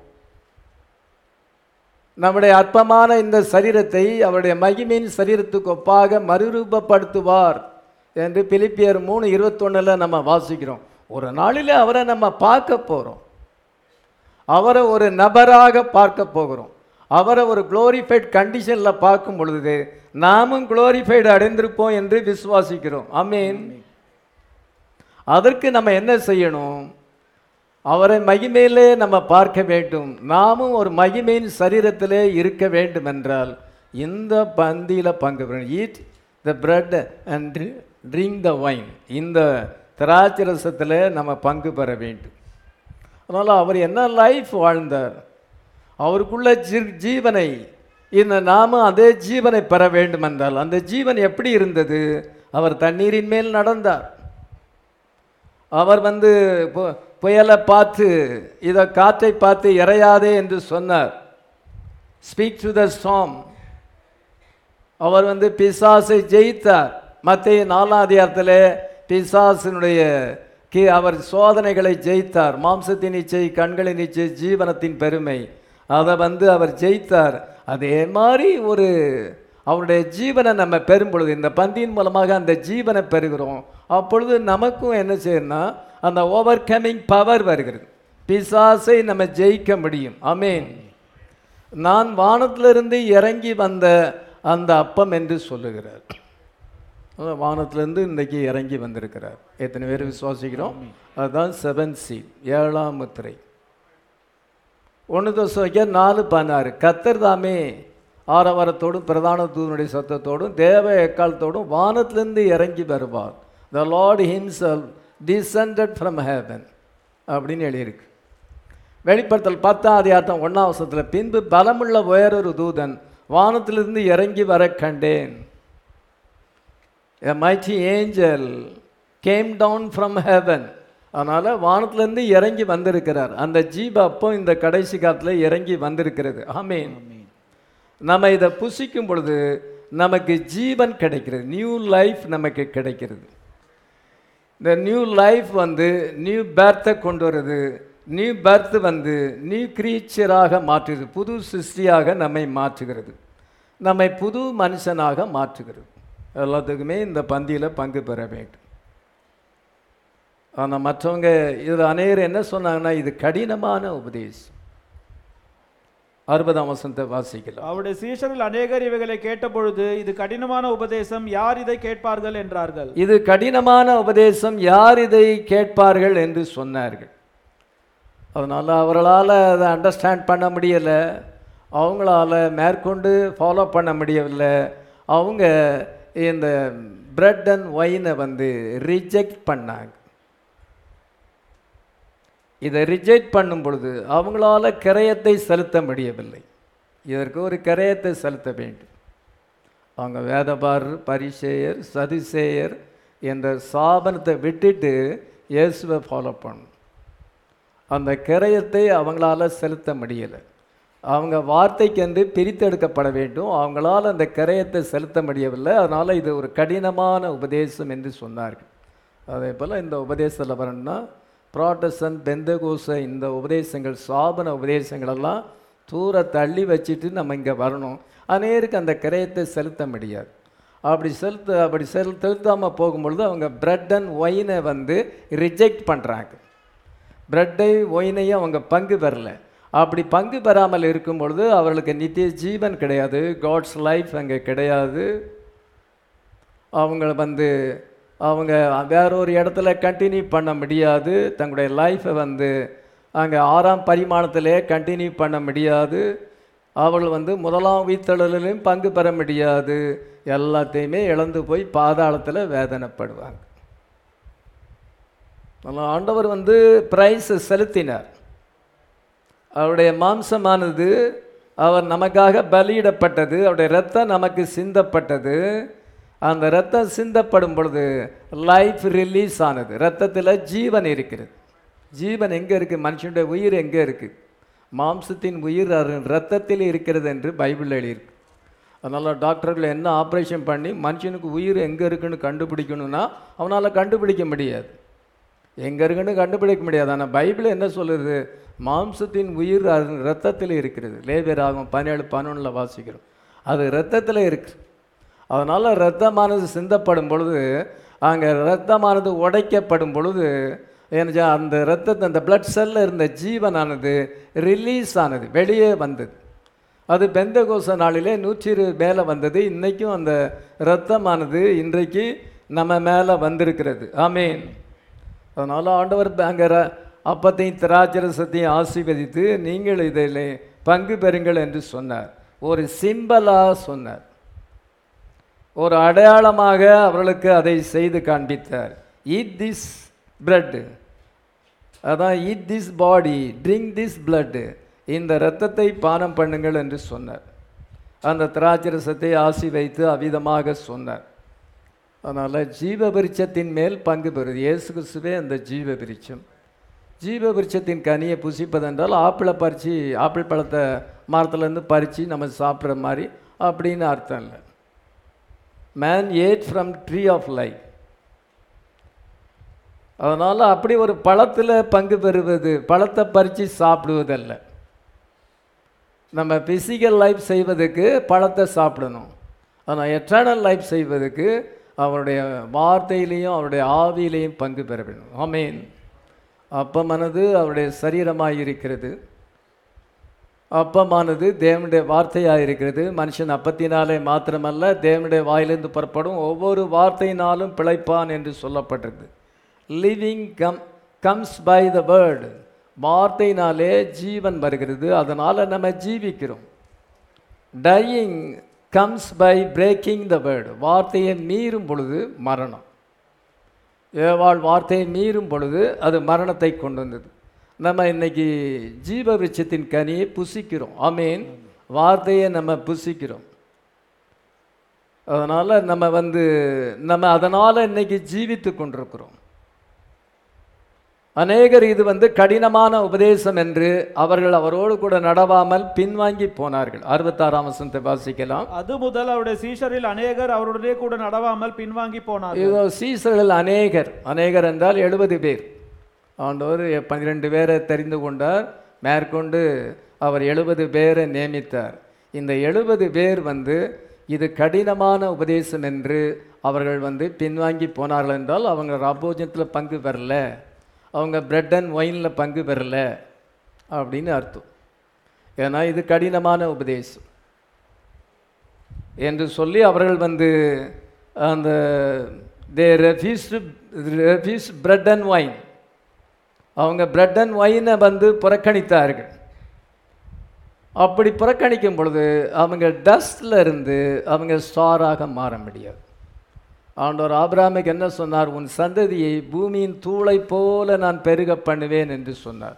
நம்முடைய அற்பமான இந்த சரீரத்தை அவருடைய மகிமையின் சரீரத்துக்கு ஒப்பாக மறுரூபப்படுத்துவார் என்று பிலிப்பியர் மூணு இருபத்தொன்னில் நம்ம வாசிக்கிறோம் ஒரு நாளில் அவரை நம்ம பார்க்க போகிறோம் அவரை ஒரு நபராக பார்க்க போகிறோம் அவரை ஒரு குளோரிஃபைட் கண்டிஷனில் பார்க்கும் பொழுது நாமும் குளோரிஃபைடு அடைந்திருப்போம் என்று விசுவாசிக்கிறோம் ஆமீன் அதற்கு நம்ம என்ன செய்யணும் அவரை மகிமையிலே நம்ம பார்க்க வேண்டும் நாமும் ஒரு மகிமையின் சரீரத்திலே இருக்க வேண்டும் என்றால் இந்த பந்தியில் பங்கு பெறணும் eat the bread and drink the wine இந்த திராட்சை ரசத்தில் நம்ம பங்கு பெற வேண்டும் அதனால் அவர் என்ன லைஃப் வாழ்ந்தார் அவருக்குள்ள ஜீ ஜீவனை இந்த நாமும் அதே ஜீவனை பெற வேண்டும் என்றால் அந்த ஜீவன் எப்படி இருந்தது அவர் தண்ணீரின் மேல் நடந்தார் அவர் வந்து பு- புயலை பார்த்து இதை காற்றை பார்த்து இறையாதே என்று சொன்னார் ஸ்பீக் டு த ஸ்டாம் அவர் வந்து பிசாசை ஜெயித்தார் மத்திய நாலாம் அதிகாரத்தில் பிசாசினுடைய கி அவர் சோதனைகளை ஜெயித்தார் மாம்சத்தின் இச்சை கண்களின் இச்சை ஜீவனத்தின் பெருமை அதை வந்து அவர் ஜெயித்தார் அதே மாதிரி ஒரு அவருடைய ஜீவனை நம்ம பெறும் பொழுது இந்த பந்தியின் மூலமாக அந்த ஜீவனை பெறுகிறோம் அப்பொழுது நமக்கும் என்ன செய்யணும்னா அந்த ஓவர் கமிங் பவர் வருகிறது பிசாசை நம்ம ஜெயிக்க முடியும் ஆமென் நான் வானத்திலிருந்து இறங்கி வந்த அந்த அப்பம் என்று சொல்லுகிறார் அதான் வானத்திலிருந்து இன்றைக்கி இறங்கி வந்திருக்கிறார் எத்தனை பேர் விசுவாசிக்கிறோம் அதுதான் செவன் சி ஏழாம் முத்திரை ஒன்று தோசைக்க நாலு பதினாறு கத்தர் தாமே ஆரவாரத்தோடும் பிரதான தூதனுடைய சத்தத்தோடும் தேவ எக்காலத்தோடும் வானத்திலிருந்து இறங்கி வருவார் the lord himself descended from heaven அப்படின்னு எழுதியிருக்கு வெளிப்படுத்தல் பத்தாம் அதிகாரம் ஒன்றாம் வருஷத்தில் பின்பு பலமுள்ள வேறொரு தூதன் வானத்திலிருந்து இறங்கி வர கண்டேன் a mighty angel came down from heaven அதனால் வானத்திலேருந்து இறங்கி வந்திருக்கிறார் அந்த ஜீப அப்போ இந்த கடைசி காலத்தில் இறங்கி வந்திருக்கிறது ஆமீன் நம்ம இதை புசிக்கும் பொழுது நமக்கு ஜீவன் கிடைக்கிறது நியூ லைஃப் நமக்கு கிடைக்கிறது இந்த நியூ லைஃப் வந்து நியூ பேர்த்தை கொண்டு வருது நியூ பேர்த் வந்து நியூ கிரீச்சராக மாற்றுகிறது புது சிருஷ்டியாக நம்மை மாற்றுகிறது நம்மை புது மனுஷனாக மாற்றுகிறது எல்லாத்துக்குமே இந்த பந்தியில் பங்கு பெற வேண்டும் ஆனால் மற்றவங்க இதில் அநேகர் என்ன சொன்னாங்கன்னா இது கடினமான உபதேசம் அறுபதாம் வசனத்தை வாசிக்கலாம் அவருடைய சீஷர்கள் அநேகர் இவைகளை கேட்டபொழுது இது கடினமான உபதேசம் யார் இதை கேட்பார்கள் என்றார்கள் இது கடினமான உபதேசம் யார் இதை கேட்பார்கள் என்று சொன்னார்கள் அதனால் அவர்களால் அதை அண்டர்ஸ்டாண்ட் பண்ண முடியலை அவங்களால மேற்கொண்டு ஃபாலோ பண்ண முடியவில்லை அவங்க இந்த பிரெட் அண்ட் ஒயினை வந்து ரிஜெக்ட் பண்ணாங்க இதை ரிஜெக்ட் பண்ணும் பொழுது அவங்களால கிரயத்தை செலுத்த முடியவில்லை இதற்கு ஒரு கிரயத்தை செலுத்த வேண்டும் அவங்க வேதபார் பரிசேயர் சதுசேயர் என்ற சாபனத்தை விட்டுட்டு இயேசுவை ஃபாலோ பண்ணணும் அந்த கிரயத்தை அவங்களால செலுத்த முடியலை அவங்க வார்த்தைக்கென்று பிரித்தெடுக்கப்பட வேண்டும் அவங்களால் அந்த கிரயத்தை செலுத்த முடியவில்லை அதனால் இது ஒரு கடினமான உபதேசம் என்று சொன்னார்கள் அதே போல் இந்த உபதேசத்தில் வரணும்னா ப்ராட்டசன் பெந்தகோச இந்த உபதேசங்கள் சாபன உபதேசங்களெல்லாம் தூர தள்ளி வச்சுட்டு நம்ம இங்கே வரணும் அநேருக்கு அந்த கிரயத்தை செலுத்த முடியாது அப்படி செலுத்த அப்படி செல் செலுத்தாமல் போகும்பொழுது அவங்க பிரெட் அண்ட் ஒயினை வந்து ரிஜெக்ட் பண்ணுறாங்க பிரெட்டை ஒயினையும் அவங்க பங்கு பெறல அப்படி பங்கு பெறாமல் இருக்கும் பொழுது அவர்களுக்கு நித்திய ஜீவன் கிடையாது காட்ஸ் லைஃப் அங்கே கிடையாது அவங்க வந்து அவங்க வேற ஒரு இடத்துல கண்டினியூ பண்ண முடியாது தங்களுடைய லைஃப்பை வந்து அங்கே ஆறாம் பரிமாணத்திலே கண்டினியூ பண்ண முடியாது அவர்கள் வந்து முதலாம் உயிர்த்தெழலிலும் பங்கு பெற முடியாது எல்லாத்தையுமே இழந்து போய் பாதாளத்தில் வேதனைப்படுவாங்க அதனால ஆண்டவர் வந்து பிரைஸ் செலுத்தினார் அவருடைய மாம்சமானது அவர் நமக்காக பலியிடப்பட்டது அவருடைய ரத்தம் நமக்கு சிந்தப்பட்டது அந்த ரத்தம் சிந்தப்படும் பொழுது லைஃப் ரிலீஸ் ஆனது ரத்தத்தில் ஜீவன் இருக்கிறது ஜீவன் எங்கே இருக்குது மனுஷனுடைய உயிர் எங்கே இருக்குது மாம்சத்தின் உயிர் அது ரத்தத்தில் இருக்கிறது என்று பைபிளில் எழுதியிருக்கு அதனால் டாக்டர்கள் என்ன ஆப்ரேஷன் பண்ணி மனுஷனுக்கு உயிர் எங்கே இருக்குன்னு கண்டுபிடிக்கணும்னா அவனால் கண்டுபிடிக்க முடியாது எங்கே இருக்குன்னு கண்டுபிடிக்க முடியாது ஆனால் பைபிள் என்ன சொல்லுது மாம்சத்தின் உயிர் அது ரத்தத்தில் இருக்கிறது லேபியராகும் பதினேழு பதினொன்றில் வாசிக்கிறோம் அது ரத்தத்தில் இருக்கு அதனால் ரத்தமானது சிந்தப்படும் பொழுது அங்கே ரத்தமானது உடைக்கப்படும் பொழுது என்ன அந்த ரத்தத்தை அந்த பிளட் செல்லில் இருந்த ஜீவனானது ரிலீஸ் ஆனது வெளியே வந்தது அது பெந்தகோச நாளிலே நூற்றி இருபது மேலே வந்தது இன்றைக்கும் அந்த இரத்தமானது இன்றைக்கு நம்ம மேலே வந்திருக்கிறது ஆமீன் அதனால் ஆண்டவர் அங்கே அப்பத்தையும் திராட்சரசத்தையும் ஆசீர்வதித்து நீங்கள் இதில் பங்கு பெறுங்கள் என்று சொன்னார் ஒரு சிம்பலாக சொன்னார் ஒரு அடையாளமாக அவர்களுக்கு அதை செய்து காண்பித்தார் ஈட் திஸ் பிரெட் அதான் eat this body drink this blood இந்த இரத்தத்தை பானம் பண்ணுங்கள் என்று சொன்னார் அந்த திராட்சரசத்தை ஆசி வைத்து அவ்விதமாக சொன்னார் அதனால் ஜீவ விருட்சத்தின் மேல் பங்கு பெறுது இயேசு கிறிஸ்துவே அந்த ஜீவ விருட்சம் ஜீவ விருட்சத்தின் கனியை புசிப்பதென்றால் ஆப்பிளை பறித்து ஆப்பிள் பழத்தை மரத்துலேருந்து பறித்து நம்ம சாப்பிட்ற மாதிரி அப்படின்னு அர்த்தம் இல்லை man ate from tree of life அதனால் அப்படி ஒரு பழத்தில் பங்கு பெறுவது பழத்தை பறித்து சாப்பிடுவதல்ல நம்ம ஃபிசிக்கல் லைஃப் செய்வதற்கு பழத்தை சாப்பிடணும் ஆனால் எட்டர்னல் லைஃப் செய்வதற்கு அவருடைய வார்த்தையிலையும் அவருடைய ஆவியிலையும் பங்கு பெற வேண்டும் ஆமீன் அப்பமானது அவருடைய சரீரமாக இருக்கிறது அப்பமானது தேவனுடைய வார்த்தையாக இருக்கிறது மனுஷன் அப்பத்தினாலே மாத்திரமல்ல தேவனுடைய வாயிலிருந்து புறப்படும் ஒவ்வொரு வார்த்தையினாலும் பிழைப்பான் என்று சொல்லப்பட்டிருக்கு living come comes by the word வார்த்தையினாலே ஜீவன் வருகிறது அதனால் நம்ம ஜீவிக்கிறோம் dying comes by breaking the word வார்த்தையை மீறும் பொழுது மரணம் ஏவாள் வார்த்தையை மீறும் பொழுது அது மரணத்தை கொண்டு வந்தது நம்ம இன்னைக்கு ஜீவ விருட்சத்தின் கனியை புசிக்கிறோம் ஆமீன் வார்த்தையை நம்ம புசிக்கிறோம் அதனால் நம்ம வந்து நம்ம அதனால் இன்னைக்கு ஜீவித்து கொண்டிருக்கிறோம் அநேகர் இது வந்து கடினமான உபதேசம் என்று அவர்கள் அவரோடு கூட நடவாமல் பின்வாங்கி போனார்கள் அறுபத்தாறாம் வசனத்தை வாசிக்கலாம் அது முதல் அவருடைய சீஷரில் அநேகர் அவருடனே கூட நடவாமல் பின்வாங்கி போனார் இதோ சீசர்கள் அநேகர் அநேகர் என்றால் எழுபது பேர் ஆண்டவர் பன்னிரெண்டு பேரை தெரிந்து கொண்டார் மேற்கொண்டு அவர் எழுபது பேரை நியமித்தார் இந்த எழுபது பேர் வந்து இது கடினமான உபதேசம் என்று அவர்கள் வந்து பின்வாங்கி போனார்கள் என்றால் அவங்க ரபோஜனத்தில் பங்கு பெறல அவங்க பிரெட் அண்ட் ஒயினில் பங்கு பெறல அப்படின்னு அர்த்தம் ஏன்னா இது கடினமான உபதேசம் என்று சொல்லி அவர்கள் வந்து அந்த they refuse refuse bread and wine அவங்க பிரெட் அண்ட் ஒயினை வந்து புறக்கணித்தார்கள் அப்படி புறக்கணிக்கும் பொழுது அவங்க டஸ்ட்ல இருந்து அவங்க ஸ்டாராக மாற முடியாது ஆண்டவர் ஆபிராமுக்கு என்ன சொன்னார் உன் சந்ததியை பூமியின் தூளை போல நான் பெருக பண்ணுவேன் என்று சொன்னார்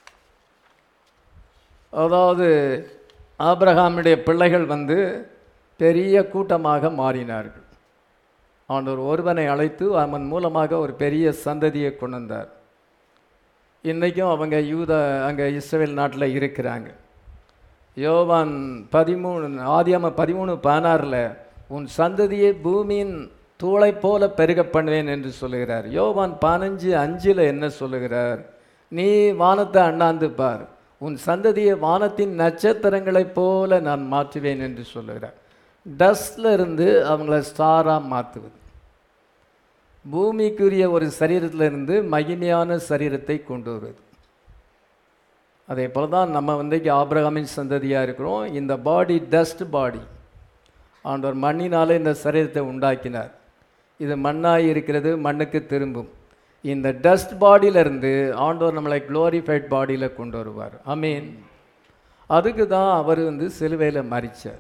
அதாவது ஆபிரகாமுடைய பிள்ளைகள் வந்து பெரிய கூட்டமாக மாறினார்கள் ஆண்டவர் ஒருவனை அழைத்து அவன் மூலமாக ஒரு பெரிய சந்ததியை கொண்டு வந்தார் இன்றைக்கும் அவங்க யூத அங்கே இஸ்ரேல் நாட்டில் இருக்கிறாங்க யோவான் பதிமூணு ஆதியாம பதிமூணு பதினாறில் உன் சந்ததியை பூமியின் தூளை போல பெருக பண்ணுவேன் என்று சொல்லுகிறார் யோவான் பதினஞ்சு அஞ்சில் என்ன சொல்லுகிறார் நீ வானத்தை அண்ணாந்து பார் உன் சந்ததியை வானத்தின் நட்சத்திரங்களைப் போல நான் மாற்றுவேன் என்று சொல்லுகிறார் டஸ்ட்ல இருந்து அவங்கள ஸ்டாராக மாற்றுவது பூமிக்குரிய ஒரு சரீரத்திலிருந்து மகிமையான சரீரத்தை கொண்டு வருவது அதே போல தான் நம்ம வந்து ஆபிரகாமின் சந்ததியாக இருக்கிறோம் இந்த பாடி டஸ்ட் பாடி ஆண்டவர் மண்ணினாலே இந்த சரீரத்தை உண்டாக்கினார் இது மண்ணாய் இருக்கிறது மண்ணுக்கு திரும்பும் இந்த டஸ்ட் பாடியிலிருந்து ஆண்டவர் நம்மளை குளோரிஃபைட் பாடியில் கொண்டு வருவார் அமீன் அதுக்கு தான் அவர் வந்து சிலுவையில் மறிச்சார்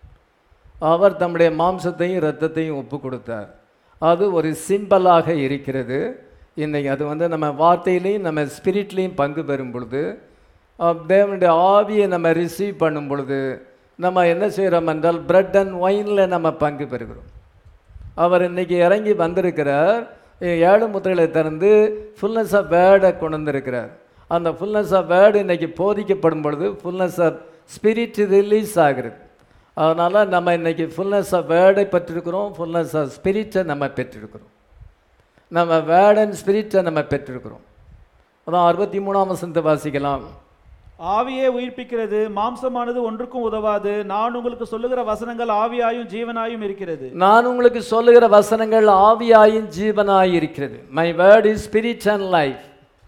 அவர் தம்முடைய மாம்சத்தையும் இரத்தத்தையும் ஒப்பு கொடுத்தார் அது ஒரு சிம்பலாக இருக்கிறது இன்னைக்கு அது வந்து நம்ம வார்த்தையிலையும் நம்ம ஸ்பிரிட்லேயும் பங்கு பெறும் பொழுது அஹ், தேவனுடைய ஆவியை நம்ம ரிசீவ் பண்ணும் பொழுது நம்ம என்ன செய்கிறோம் என்றால் பிரெட் அண்ட் ஒயினில் நம்ம பங்கு பெறுகிறோம் அவர் இன்னைக்கு இறங்கி வந்திருக்கிறார் ஏழு முத்திரைகளை திறந்து ஃபுல்னஸ் ஆஃப் வேர்டை கொண்டு வந்திருக்கிறார் அந்த ஃபுல்னஸ் ஆஃப் வேர்டு இன்னைக்கு போதிக்கப்படும் பொழுது ஃபுல்னஸ் ஆஃப் ஸ்பிரிட் ரிலீஸ் ஆகிறது அதனால் நம்ம இன்னைக்கு ஃபுல்னஸ் ஆஃப் வேர்டை பெற்றிருக்கிறோம் ஃபுல்னஸ் ஆஃப் ஸ்பிரிட்டை நம்ம பெற்றிருக்கிறோம் நம்ம வேர்ட் அண்ட் ஸ்பிரிட்டை நம்ம பெற்றிருக்கிறோம் அதான் அறுபத்தி மூணாம் வசனத்தை வாசிக்கலாம் ஆவியே உயிர்ப்பிக்கிறது மாம்சமானது ஒன்றுக்கும் உதவாது நான் உங்களுக்கு சொல்லுகிற வசனங்கள் ஆவியாயும் ஜீவனாயும் இருக்கிறது நான் உங்களுக்கு சொல்லுகிற வசனங்கள் ஆவியாயும் ஜீவனாய் இருக்கிறது my word is spirit and life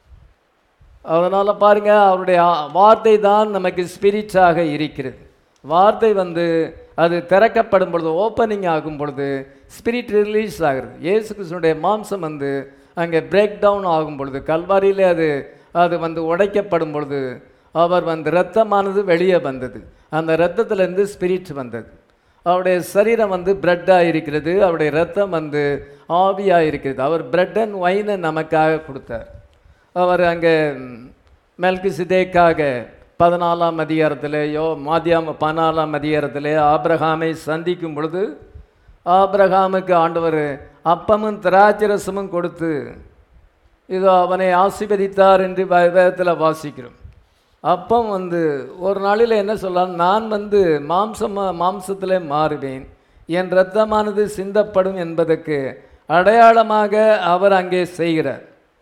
அதனால் பாருங்க அவருடைய ஆ- வார்த்தை தான் நமக்கு ஸ்பிரிட்டாக இருக்கிறது வார்த்தை வந்து அது திறக்கப்படும் பொழுது ஓப்பனிங் ஆகும் பொழுது ஸ்பிரிட் ரிலீஸ் ஆகிறது இயேசு கிறிஸ்துனுடைய மாம்சம் வந்து அங்கே பிரேக் டவுன் ஆகும் பொழுது கல்வாரியிலே அது அது வந்து உடைக்கப்படும் பொழுது அவர் வந்து இரத்தமானது வெளியே வந்தது அந்த இரத்தத்திலிருந்து ஸ்பிரிட் வந்தது அவருடைய சரீரம் வந்து பிரெட்டாக இருக்கிறது அவருடைய ரத்தம் வந்து ஆவியாக இருக்கிறது அவர் பிரெட் அண்ட் ஒயினை நமக்காக கொடுத்தார் அவர் அங்கே மெல்கி சிதேக்காக பதினாலாம் அதிகாரத்திலேயோ மாத்தியாம பதினாலாம் அதிகாரத்திலே ஆபிரகாமை சந்திக்கும் பொழுது ஆபிரகாமுக்கு ஆண்டவர் அப்பமும் திராட்சரசமும் கொடுத்து இதோ அவனை ஆசீர்வதித்தார் என்று வே- வேதத்தில் வாசிக்கிறோம் அப்பம் வந்து ஒரு நாளில் என்ன சொல்லலாம் நான் வந்து மாம்சமா மாம்சத்திலே மாறுவேன் என் இரத்தமானது சிந்தப்படும் என்பதற்கு அடையாளமாக அவர் அங்கே செய்கிறார்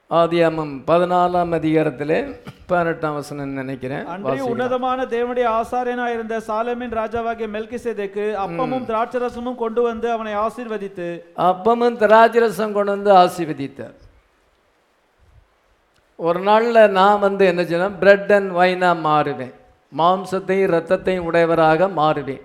ஆதியாமம் பதினாலாம் அதிகாரத்திலே பதினெட்டாம் வசனம் நினைக்கிறேன் அன்றைய வாசிக்கலாம். உன்னதமான தேவனுடைய ஆசாரியனா இருந்த சாலேமின் ராஜாவாகிய மெல்கிசேதேக்கு அப்பமும் திராட்சரசமும் கொண்டு வந்து அவனை ஆசீர்வதித்து அப்பமும் திராட்சரசம் கொண்டு வந்து ஆசீர்வதித்தார் ஒரு நாளில் நான் வந்து என்ன செய்வேன் பிரெட் அண்ட் வைனாக மாறுவேன் மாம்சத்தையும் இரத்தத்தையும் உடையவராக மாறுவேன்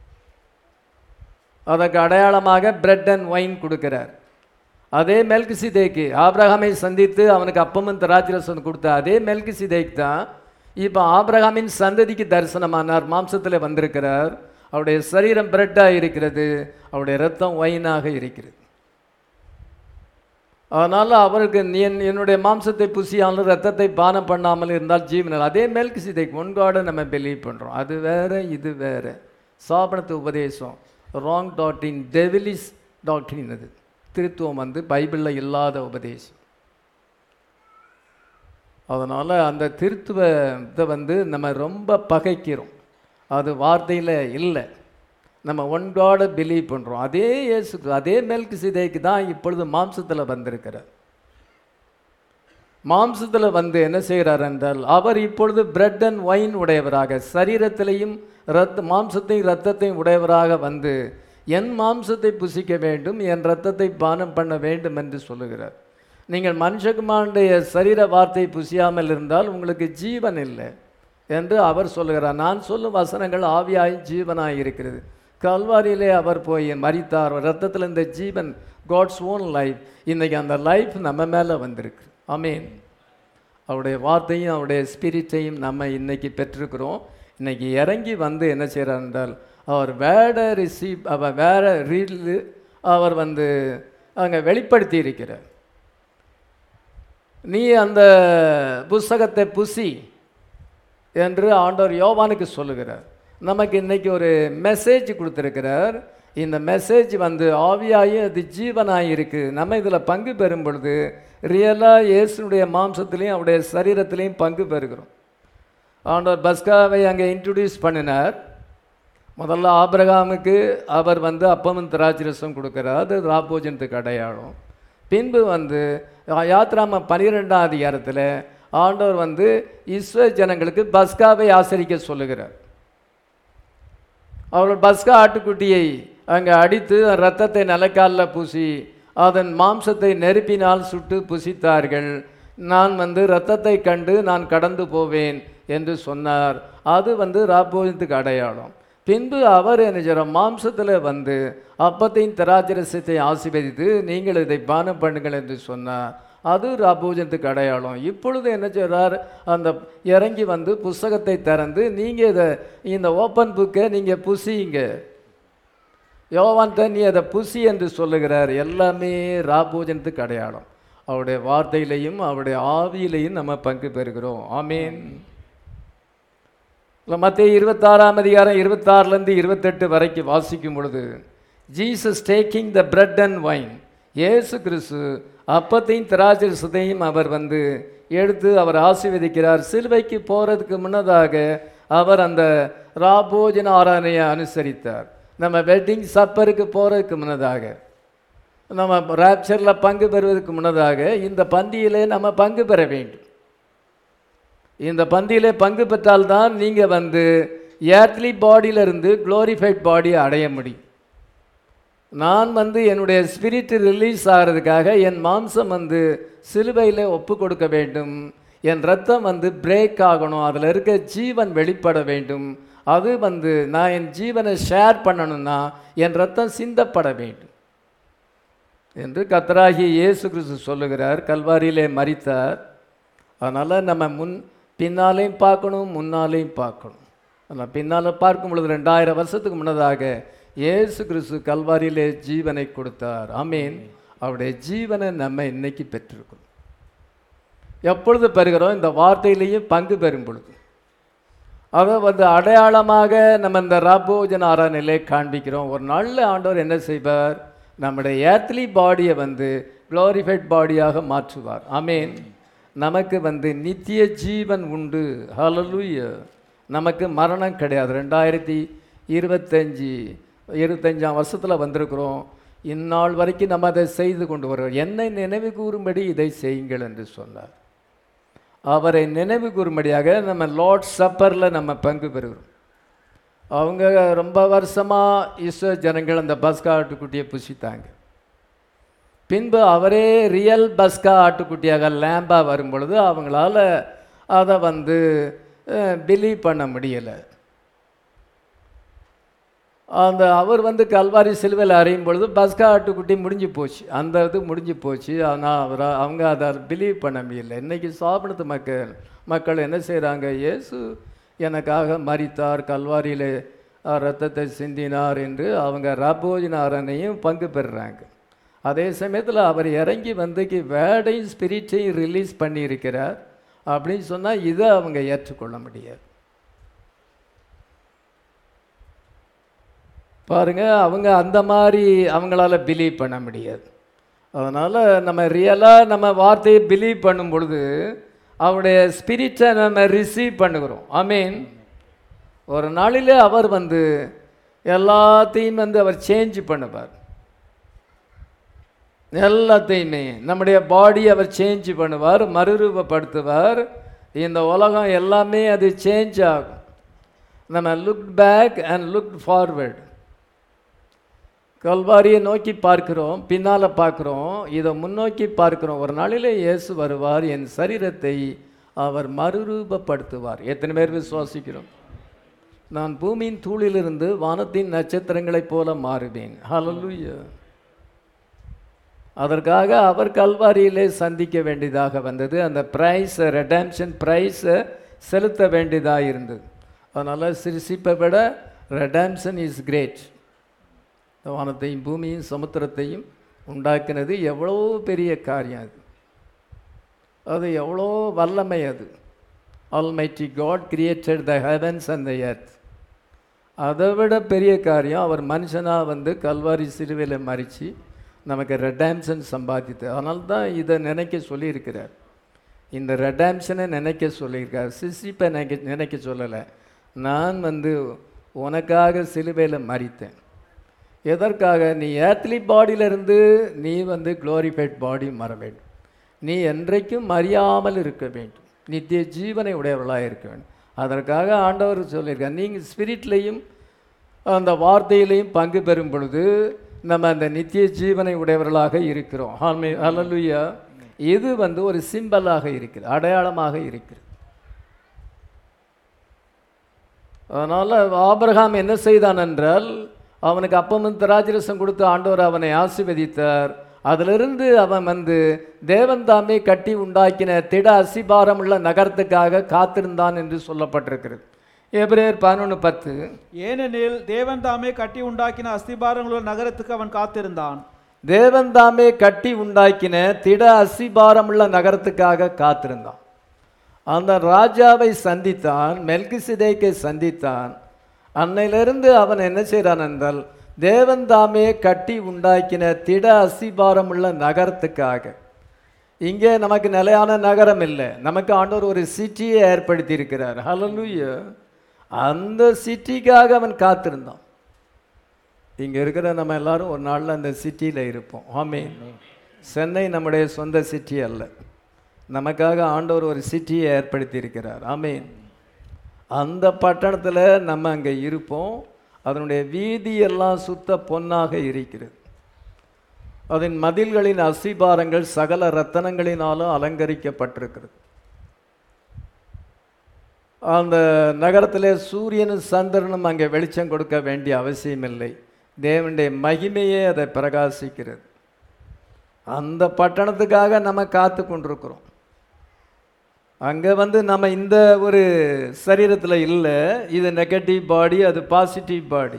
அதற்கு அடையாளமாக பிரெட் அண்ட் ஒயின் கொடுக்கிறார் அதே மெல்கிசிதேக்கு ஆபிரகாமை சந்தித்து அவனுக்கு அப்பமும் திராட்சரசம் கொடுத்த அதே மெல்கிசிதேக் தான் இப்போ ஆபிரகாமின் சந்ததிக்கு தரிசனமானார் மாம்சத்தில் வந்திருக்கிறார் அவருடைய சரீரம் பிரெட்டாக இருக்கிறது அவருடைய ரத்தம் ஒயினாக இருக்கிறது அதனால் அவருக்கு நீ என் என்னுடைய மாம்சத்தை புசியாமல் ரத்தத்தை பானம் பண்ணாமல் இருந்தால் ஜீவனில் அதே மெல்க் சிதைக்கு ஒன்காட நம்ம பிலீவ் பண்ணுறோம் அது வேற இது வேற சாபனத்து உபதேசம் ராங் டாக்டின் டெவிலிஸ் டாக்டின் அது திருத்துவம் வந்து பைபிளில் இல்லாத உபதேசம் அதனால் அந்த திருத்துவத்தை வந்து நம்ம ரொம்ப பகைக்கிறோம் அது வார்த்தையில் இல்லை நம்ம ஒன் காட பிலீவ் பண்ணுறோம் அதே இயேசு அதே மெல்க் சிதைக்கு தான் இப்பொழுது மாம்சத்தில் வந்திருக்கிறார் மாம்சத்தில் வந்து என்ன செய்கிறார் என்றால் அவர் இப்பொழுது பிரெட் அண்ட் ஒயின் உடையவராக சரீரத்திலையும் ரத்த மாம்சத்தையும் இரத்தத்தையும் உடையவராக வந்து என் மாம்சத்தை புசிக்க வேண்டும் என் இரத்தத்தை பானம் பண்ண வேண்டும் என்று சொல்லுகிறார் நீங்கள் மனுஷகுமாருடைய சரீர வார்த்தை புசியாமல் இருந்தால் உங்களுக்கு ஜீவன் இல்லை என்று அவர் சொல்லுகிறார் நான் சொல்லும் வசனங்கள் ஆவியாய் ஜீவனாய் இருக்கிறது கல்வாரியிலே அவர் போய் மரித்தார் ரத்தத்தில் இந்த ஜீவன் காட்ஸ் ஓன் லைஃப் இன்னைக்கு அந்த லைஃப் நம்ம மேலே வந்திருக்கு ஆமீன் அவருடைய வார்த்தையும் அவருடைய ஸ்பிரிட்டையும் நம்ம இன்னைக்கு பெற்றிருக்கிறோம் இன்னைக்கு இறங்கி வந்து என்ன செய்கிறார் என்றால் அவர் வேட ரிசீவ் அவர் வேற ரீல் அவர் வந்து அங்கே வெளிப்படுத்தி இருக்கிறார் நீ அந்த புஸ்தகத்தை புசி என்று ஆண்டவர் யோவானுக்கு சொல்லுகிறார் நமக்கு இன்னைக்கு ஒரு மெசேஜ் கொடுத்துருக்கிறார் இந்த மெசேஜ் வந்து ஆவியாகி அது ஜீவனாகி இருக்குது நம்ம இதில் பங்கு பெறும் பொழுது ரியலாக இயேசுனுடைய மாம்சத்திலையும் அவருடைய சரீரத்திலையும் பங்கு பெறுகிறோம் ஆண்டவர் பஸ்காவை அங்கே இன்ட்ரடியூஸ் பண்ணினார் முதல்ல ஆபிரகாமுக்கு அவர் வந்து அப்பமும் திராட்சரசம் கொடுக்குறார் அது ராபோஜனத்துக்கு அடையாளம் பின்பு வந்து யாத்ராம பனிரெண்டாம் அதிகாரத்தில் ஆண்டவர் வந்து இஸ்ரோ ஜனங்களுக்கு பஸ்காவை ஆசரிக்க சொல்லுகிறார் அவர்கள் பஸ்கா ஆட்டுக்குட்டியை அங்கே அடித்து ரத்தத்தை நிலக்காலில் பூசி அதன் மாம்சத்தை நெருப்பினால் சுட்டு புசித்தார்கள் நான் வந்து இரத்தத்தை கண்டு நான் கடந்து போவேன் என்று சொன்னார் அது வந்து ராப்போஜனத்துக்கு அடையாளம் பின்பு அவர் என்ன செய்கிறார் மாம்சத்தில் வந்து அப்பத்தையும் திராட்சரசத்தை ஆசீர்வதித்து நீங்கள் இதை பானம் பண்ணுங்கள் என்று சொன்னார் அது ராபோஜனத்துக்கு அடையாளம் இப்பொழுது என்ன செய்கிறார் அந்த இறங்கி வந்து புஸ்தகத்தை திறந்து நீங்கள் இதை இந்த ஓப்பன் புக்கை நீங்கள் புசிங்க யோவான் நீ அதை புசி என்று சொல்லுகிறார் எல்லாமே ராபோஜனத்துக்கு அடையாளம் அவருடைய வார்த்தையிலையும் அவருடைய ஆவியிலையும் நம்ம பங்கு பெறுகிறோம் ஆமீன் மத்திய இருபத்தாறாம் அதிகாரம் இருபத்தாறுலேருந்து இருபத்தெட்டு வரைக்கும் வாசிக்கும் பொழுது Jesus taking the bread and wine இயேசு கிறிஸ்து அப்பத்தையும் திராட்சரசத்தையும் அவர் வந்து எடுத்து அவர் ஆசீர்வதிக்கிறார் சிலுவைக்கு போகிறதுக்கு முன்னதாக அவர் அந்த ராபோஜன ஆராதனையை அனுசரித்தார் நம்ம வெட்டிங் சப்பருக்கு போகிறதுக்கு முன்னதாக நம்ம ராப்சரில் பங்கு பெறுவதற்கு முன்னதாக இந்த பந்தியிலே நம்ம பங்கு பெற வேண்டும் இந்த பந்தியிலே பங்கு பெற்றால்தான் நீங்கள் வந்து ஏர்த்லி பாடியிலிருந்து குளோரிஃபைட் பாடியை அடைய முடியும் நான் வந்து என்னுடைய ஸ்பிரிட் ரிலீஸ் ஆகிறதுக்காக என் மாம்சம் வந்து சிலுவையில் ஒப்பு கொடுக்க வேண்டும் என் ரத்தம் வந்து பிரேக் ஆகணும் அதில் இருக்க ஜீவன் வெளிப்பட வேண்டும் அது வந்து நான் என் ஜீவனை ஷேர் பண்ணணும்னா என் ரத்தம் சிந்தப்பட வேண்டும் என்று கத்தராகி இயேசு கிறிஸ்து சொல்லுகிறார் கல்வாரியிலே மறித்தார் அதனால் நம்ம முன் பின்னாலையும் பார்க்கணும் முன்னாலையும் பார்க்கணும் ஆனால் பின்னால் பார்க்கும் பொழுது ரெண்டாயிரம் வருஷத்துக்கு முன்னதாக இயேசு கிறிஸ்து கல்வாரியிலே ஜீவனை கொடுத்தார் ஆமீன் அவருடைய ஜீவனை நம்ம இன்னைக்கு பெற்றிருக்கிறோம் எப்பொழுது பெறுகிறோம் இந்த வார்த்தையிலேயும் பங்கு பெறும் பொழுது அதை வந்து அடையாளமாக நம்ம இந்த ராபோஜன ஆராதனையிலே காண்பிக்கிறோம் ஒரு நல்ல ஆண்டவர் என்ன செய்வார் நம்முடைய ஏர்த்லி பாடியை வந்து குளோரிஃபைட் பாடியாக மாற்றுவார் ஆமீன் நமக்கு வந்து நித்திய ஜீவன் உண்டு ஹலலூய நமக்கு மரணம் கிடையாது ரெண்டாயிரத்தி இருபத்தஞ்சி இருபத்தஞ்சாம் வருஷத்தில் வந்திருக்கிறோம் இந்நாள் வரைக்கும் நம்ம அதை செய்து கொண்டு வருவோம் என்னை நினைவு கூறும்படி இதை செய்யுங்கள் என்று சொன்னார் அவரை நினைவு கூறும்படியாக நம்ம லார்ட் சப்பரில் நம்ம பங்கு பெறுகிறோம் அவங்க ரொம்ப வருஷமாக இஸ்ரோ ஜனங்கள் அந்த பஸ்கா ஆட்டுக்குட்டியை புசித்தாங்க பின்பு அவரே ரியல் பஸ்கா ஆட்டுக்குட்டியாக லேம்பா வரும் பொழுது அவங்களால அதை வந்து பிலீவ் பண்ண முடியலை அந்த அவர் வந்து கல்வாரி சிலுவையில் அறையும் பொழுது பஸ்கா ஆட்டுக்குட்டி முடிஞ்சு போச்சு அந்த இது முடிஞ்சு போச்சு ஆனால் அவர் அவங்க அதை பிலீவ் பண்ண முடியல இன்றைக்கி சாப்பிடுறது மக்கள் மக்கள் என்ன செய்கிறாங்க இயேசு எனக்காக மரித்தார் கல்வாரியில் ரத்தத்தை சிந்தினார் என்று அவங்க ரபோஜனாரனையும் பங்கு பெறுறாங்க அதே சமயத்தில் அவர் இறங்கி வந்துக்கு வேடையும் ஸ்பிரிட்டையும் ரிலீஸ் பண்ணியிருக்கிறார் அப்படின்னு சொன்னால் இதை அவங்க ஏற்றுக்கொள்ள முடியாது பாருங்க அவங்க அந்த மாதிரி அவங்களால பிலீவ் பண்ண முடியாது அதனால் நம்ம ரியலாக நம்ம வார்த்தையை பிலீவ் பண்ணும் பொழுது அவருடைய ஸ்பிரிட்டை நம்ம ரிசீவ் பண்ணுகிறோம் ஐ மீன் ஒரு நாளில் அவர் வந்து எல்லாத்தையும் வந்து அவர் சேஞ்ச் பண்ணுவார் எல்லாத்தையுமே நம்முடைய பாடி அவர் சேஞ்ச் பண்ணுவார் மறுரூபப்படுத்துவார் இந்த உலகம் எல்லாமே அது சேஞ்ச் ஆகும் நம்ம look back and look forward கல்வாரியை நோக்கி பார்க்கிறோம் பின்னால் பார்க்குறோம் இதை முன்னோக்கி பார்க்கிறோம் ஒரு நாளிலே இயேசு வருவார் என் சரீரத்தை அவர் மறுரூபப்படுத்துவார் எத்தனை பேர் விசுவாசிக்கிறோம் நான் பூமியின் தூளிலிருந்து வானத்தின் நட்சத்திரங்களைப் போல மாறுவேன் ஹalleluya அதற்காக அவர் கல்வாரியிலே சந்திக்க வேண்டியதாக வந்தது அந்த ப்ரைஸ் ரெடாம்ஷன் ப்ரைஸை செலுத்த வேண்டியதாக இருந்தது அதனால் சிரிசிப்பை விட ரெடாம்ஷன் இஸ் கிரேட் வானத்தையும் பூமியும் சமுத்திரத்தையும் உண்டாக்கினது எவ்வளோ பெரிய காரியம் அது அது எவ்வளோ வல்லமை அது almighty God created the heavens and the earth அதை விட பெரிய காரியம் அவர் மனுஷனாக வந்து கல்வாரி சிலுவையில் மறித்து நமக்கு ரெடாம்ஷன் சம்பாதித்து அதனால தான் இதை நினைக்க சொல்லியிருக்கிறார் இந்த ரெடாம்ஷனை நினைக்க சொல்லியிருக்கார் சிசிப்பை நினைக்க நினைக்க சொல்லலை நான் வந்து உனக்காக சிலுவையில் மறித்தேன் எதற்காக நீ ஏத்லி பாடியிலிருந்து நீ வந்து குளோரிஃபைட் பாடி மாற வேண்டும் நீ என்றைக்கும் மறியாமல் இருக்க வேண்டும் நித்திய ஜீவனை உடையவர்களாக இருக்க வேண்டும் அதற்காக ஆண்டவர் சொல்லியிருக்கார் நீங்கள் ஸ்பிரிட்லேயும் அந்த வார்த்தையிலையும் பங்கு பெறும் பொழுது நம்ம அந்த நித்திய ஜீவனை உடையவர்களாக இருக்கிறோம் ஹால்மே ஹalleluya இது வந்து ஒரு சிம்பலாக இருக்கிறது அடையாளமாக இருக்கிறது அதனால் ஆபிரகாம் என்ன செய்தான் என்றால் அவனுக்கு அப்பமும் திராட்சரசம் கொடுத்து ஆண்டவர் அவனை ஆசீர்வதித்தார் அதிலிருந்து அவன் வந்து தேவன் தாமே கட்டி உண்டாக்கின திட அசிபாரம் உள்ள நகரத்துக்காக காத்திருந்தான் என்று சொல்லப்பட்டிருக்கிறது எபிரேயர் பதினொன்று பத்து ஏனெனில் தேவன் தாமே கட்டி உண்டாக்கின அஸ்திபாரங்களுள்ள நகரத்துக்கு அவன் காத்திருந்தான் தேவன் தாமே கட்டி உண்டாக்கின திட அசிபாரம் உள்ள நகரத்துக்காக காத்திருந்தான் அந்த ராஜாவை சந்தித்தான் மெல்கிசிதேக்கை சந்தித்தான் அன்னையிலிருந்து அவன் என்ன செய்கிறான் என்றால் தேவன் தாமே கட்டி உண்டாக்கின திட அசிபாரம் உள்ள நகரத்துக்காக இங்கே நமக்கு நிலையான நகரம் இல்லை நமக்கு ஆண்டவர் ஒரு சிட்டியை ஏற்படுத்தி இருக்கிறார் ஹalleluya அந்த சிட்டிக்காக அவன் காத்திருந்தான் இங்கே இருக்கிற நம்ம எல்லாரும் ஒரு நாளில் அந்த சிட்டியில் இருப்போம் ஆமே சென்னை நம்முடைய சொந்த சிட்டி அல்ல நமக்காக ஆண்டவர் ஒரு சிட்டியை ஏற்படுத்தி இருக்கிறார் ஆமேன் அந்த பட்டணத்தில் நம்ம அங்கே இருப்போம் அதனுடைய வீதி எல்லாம் சுத்த பொன்னாக இருக்கிறது அதன் மதில்களின் அசிபாரங்கள் சகல ரத்தனங்களினாலும் அலங்கரிக்கப்பட்டிருக்கிறது அந்த நகரத்திலே சூரியனும் சந்திரனும் அங்கே வெளிச்சம் கொடுக்க வேண்டிய அவசியமில்லை தேவனுடைய மகிமையே அதை பிரகாசிக்கிறது அந்த பட்டணத்துக்காக நம்ம காத்து கொண்டிருக்கிறோம் அங்கே வந்து நம்ம இந்த ஒரு சரீரத்தில் இல்லை இது நெகட்டிவ் பாடி அது பாசிட்டிவ் பாடி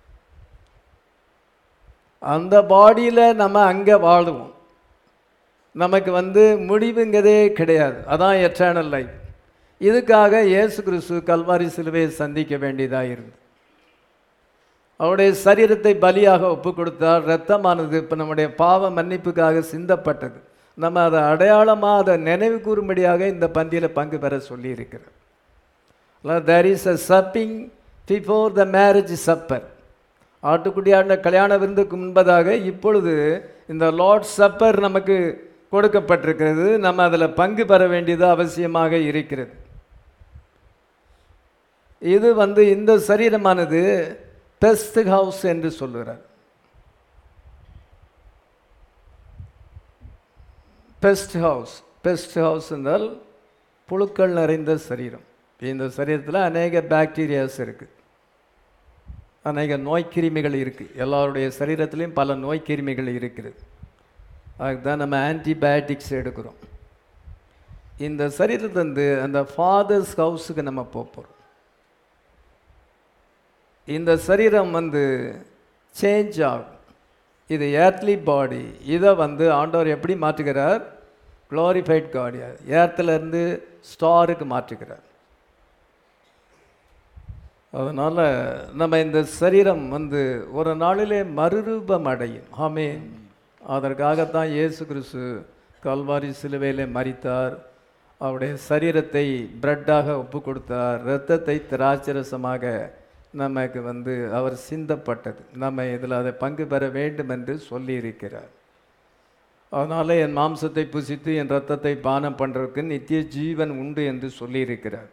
அந்த பாடியில் நம்ம அங்கே வாழுவோம் நமக்கு வந்து முடிவுங்கிறதே கிடையாது அதான் எட்டர்னல் லைஃப் இதுக்காக இயேசு கிறிஸ்து கல்வாரி சிலுவையை சந்திக்க வேண்டியதாக இருந்தது அவருடைய சரீரத்தை பலியாக ஒப்பு கொடுத்தார் இரத்தமானது இப்போ நம்முடைய பாவ மன்னிப்புக்காக சிந்தப்பட்டது நம்ம அதை அடையாளமாக அதை நினைவு கூறும்படியாக இந்த பந்தியில் பங்கு பெற சொல்லியிருக்கிறோம் there is a supping before the marriage supper ஆட்டுக்குட்டியாண்ட கல்யாண விருந்துக்கு முன்பதாக இப்பொழுது இந்த லார்ட் சப்பர் நமக்கு கொடுக்கப்பட்டிருக்கிறது நம்ம அதில் பங்கு பெற வேண்டியது அவசியமாக இருக்கிறது இது வந்து இந்த சரீரமானது பெஸ்ட் ஹவுஸ் என்று சொல்லுகிறார் பெஸ்ட் ஹவுஸ் பெஸ்ட் ஹவுஸ் என்றால் புழுக்கள் நிறைந்த சரீரம் இந்த சரீரத்தில் அநேக பாக்டீரியாஸ் இருக்குது அநேக நோய்க்கிருமிகள் இருக்குது எல்லாருடைய சரீரத்திலையும் பல நோய்க்கிருமிகள் இருக்கிறது அதுக்கு தான் நம்ம ஆன்டிபயோட்டிக்ஸ் எடுக்கிறோம் இந்த சரீரத்திலேருந்து அந்த ஃபாதர்ஸ் ஹவுஸுக்கு நம்ம போக போகிறோம் இந்த சரீரம் வந்து சேஞ்ச் ஆகும் இது ஏர்த்லி பாடி இதை வந்து ஆண்டவர் எப்படி மாற்றுகிறார் க்ளோரிஃபைட் காடி ஏர்த்திலேருந்து ஸ்டாருக்கு மாற்றுகிறார் அதனால் நம்ம இந்த சரீரம் வந்து ஒரு நாளிலே மறுரூபம் அடையும் ஆமேன் அதற்காகத்தான் இயேசு கிறிஸ்து கல்வாரி சிலுவையிலே மறித்தார் அவருடைய சரீரத்தை பிரெட்டாக ஒப்பு கொடுத்தார் இரத்தத்தை திராட்சரசமாக நமக்கு வந்து அவர் சிந்தப்பட்டது நம்ம இதில் அதை பங்கு பெற வேண்டும் என்று சொல்லியிருக்கிறார் அதனால் என் மாம்சத்தை புசித்து என் ரத்தத்தை பானம் பண்ணுறதுக்கு நித்திய ஜீவன் உண்டு என்று சொல்லியிருக்கிறார்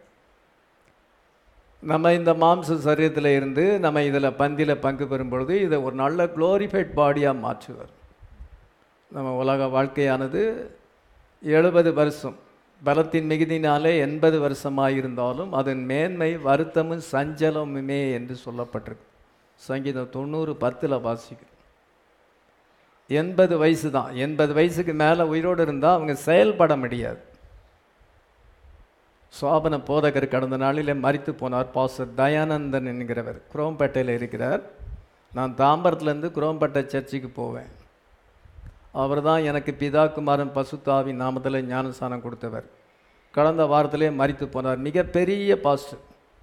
நம்ம இந்த மாம்ச சரீரத்தில் இருந்து நம்ம இதில் பந்தியில் பங்கு பெறும் பொழுது இதை ஒரு நல்ல குளோரிஃபைட் பாடியாக மாற்றுவார் நம்ம உலக வாழ்க்கையானது எழுபது வருஷம் பலத்தின் மிகுதினாலே எண்பது வருஷமாக இருந்தாலும் அதன் மேன்மை வருத்தமும் சஞ்சலமுமே என்று சொல்லப்பட்டிருக்கு சங்கீதம் தொண்ணூறு பத்தில் வாசிக்கும் எண்பது வயசு தான் எண்பது வயசுக்கு மேலே உயிரோடு இருந்தால் அவங்க செயல்பட முடியாது சோபன போதகர் கடந்த நாளிலே மறித்து போனார் பாஸ்டர் தயானந்தன் என்கிறவர் குரோம்பேட்டையில் இருக்கிறார் நான் தாம்பரத்துலேருந்து குரோம்பேட்டை சர்ச்சுக்கு போவேன் அவர் தான் எனக்கு பிதா குமாரன் பசுத்தாவி நாமத்தில் ஞானஸ்தானம் கொடுத்தவர் கடந்த வாரத்திலே மறித்து போனார் மிகப்பெரிய பாஸ்டர்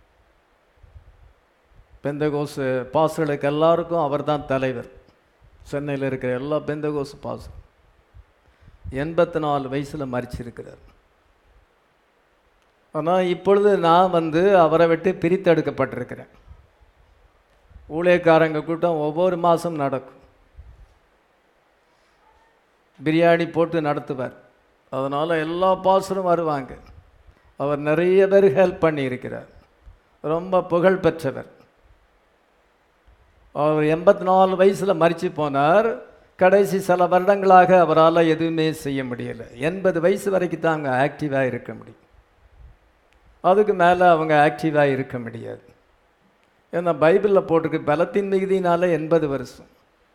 பெந்தகோஸ் பாஸ்டர்களுக்கு எல்லாருக்கும் அவர் தான் தலைவர் சென்னையில் இருக்கிற எல்லா பெந்தகோஸ் பாஸ்டர் எண்பத்தி நாலு வயசில் மறிச்சிருக்கிறார் ஆனால் இப்பொழுது நான் வந்து அவரை விட்டு பிரித்தெடுக்கப்பட்டிருக்கிறேன் ஊழியக்காரங்க கூட்டம் ஒவ்வொரு மாதம் நடக்கும் பிரியாணி போட்டு நடத்துவார் அதனால் எல்லா பாசரும் வருவாங்க அவர் நிறைய பேர் ஹெல்ப் பண்ணியிருக்கிறார் ரொம்ப புகழ் பெற்றவர் அவர் எண்பத்தி நாலு வயசில் மறித்து போனார் கடைசி சில வருடங்களாக அவரால் எதுவுமே செய்ய முடியலை எண்பது வயசு வரைக்கும் தான் அவங்க ஆக்டிவாக இருக்க முடியும் அதுக்கு மேலே அவங்க ஆக்டிவாக இருக்க முடியாது ஏன்னா பைபிளில் போட்டிருக்கு பலத்தின் மிகுதினால எண்பது வருஷம்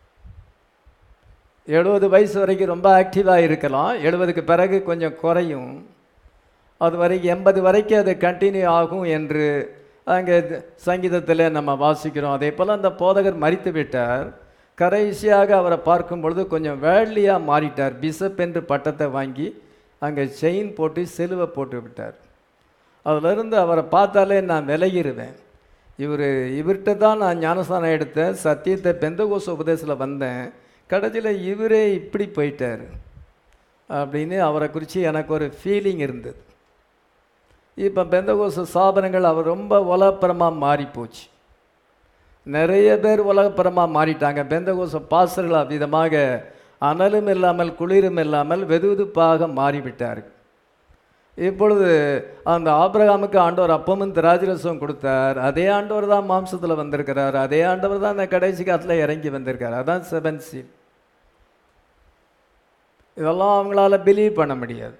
எழுபது வயசு வரைக்கும் ரொம்ப ஆக்டிவாக இருக்கலாம் எழுபதுக்கு பிறகு கொஞ்சம் குறையும் அது வரைக்கும் எண்பது வரைக்கும் அது கண்டினியூ ஆகும் என்று அங்கே சங்கீதத்தில் நம்ம வாசிக்கிறோம் அதே போல் அந்த போதகர் மறித்து விட்டார் கடைசியாக அவரை பார்க்கும் பொழுது கொஞ்சம் வேள்லியாக மாறிட்டார் பிஷப் என்று பட்டத்தை வாங்கி அங்கே செயின் போட்டு செலுவை போட்டு விட்டார் அதிலிருந்து அவரை பார்த்தாலே நான் விலகிடுவேன் இவர் இவர்கிட்ட தான் நான் ஞானஸ்தானம் எடுத்தேன் சத்தியத்தை பெந்தகோச உபதேசத்தில் வந்தேன் கடைசியில் இவரே இப்படி போயிட்டார் அப்படின்னு அவரை குறித்து எனக்கு ஒரு ஃபீலிங் இருந்தது இப்போ பெந்தகோச சாபனங்கள் அவர் ரொம்ப உலகப்புறமாக மாறி போச்சு நிறைய பேர் உலகப்புறமாக மாறிட்டாங்க பெந்தகோச பாசர்கள் விதமாக அனலும் இல்லாமல் குளிரும் இல்லாமல் வெதுவெதுப்பாக மாறிவிட்டார்கள் இப்பொழுது அந்த ஆபிரகாமுக்கு ஆண்டவர் அப்பமும் திராஜரசம் கொடுத்தார் அதே ஆண்டவர் தான் மாம்சத்தில் வந்திருக்கிறார் அதே ஆண்டவர் தான் அந்த கடைசி காலத்தில் இறங்கி வந்திருக்கார் அதான் செவன் சீல் இதெல்லாம் அவங்களால பிலீவ் பண்ண முடியாது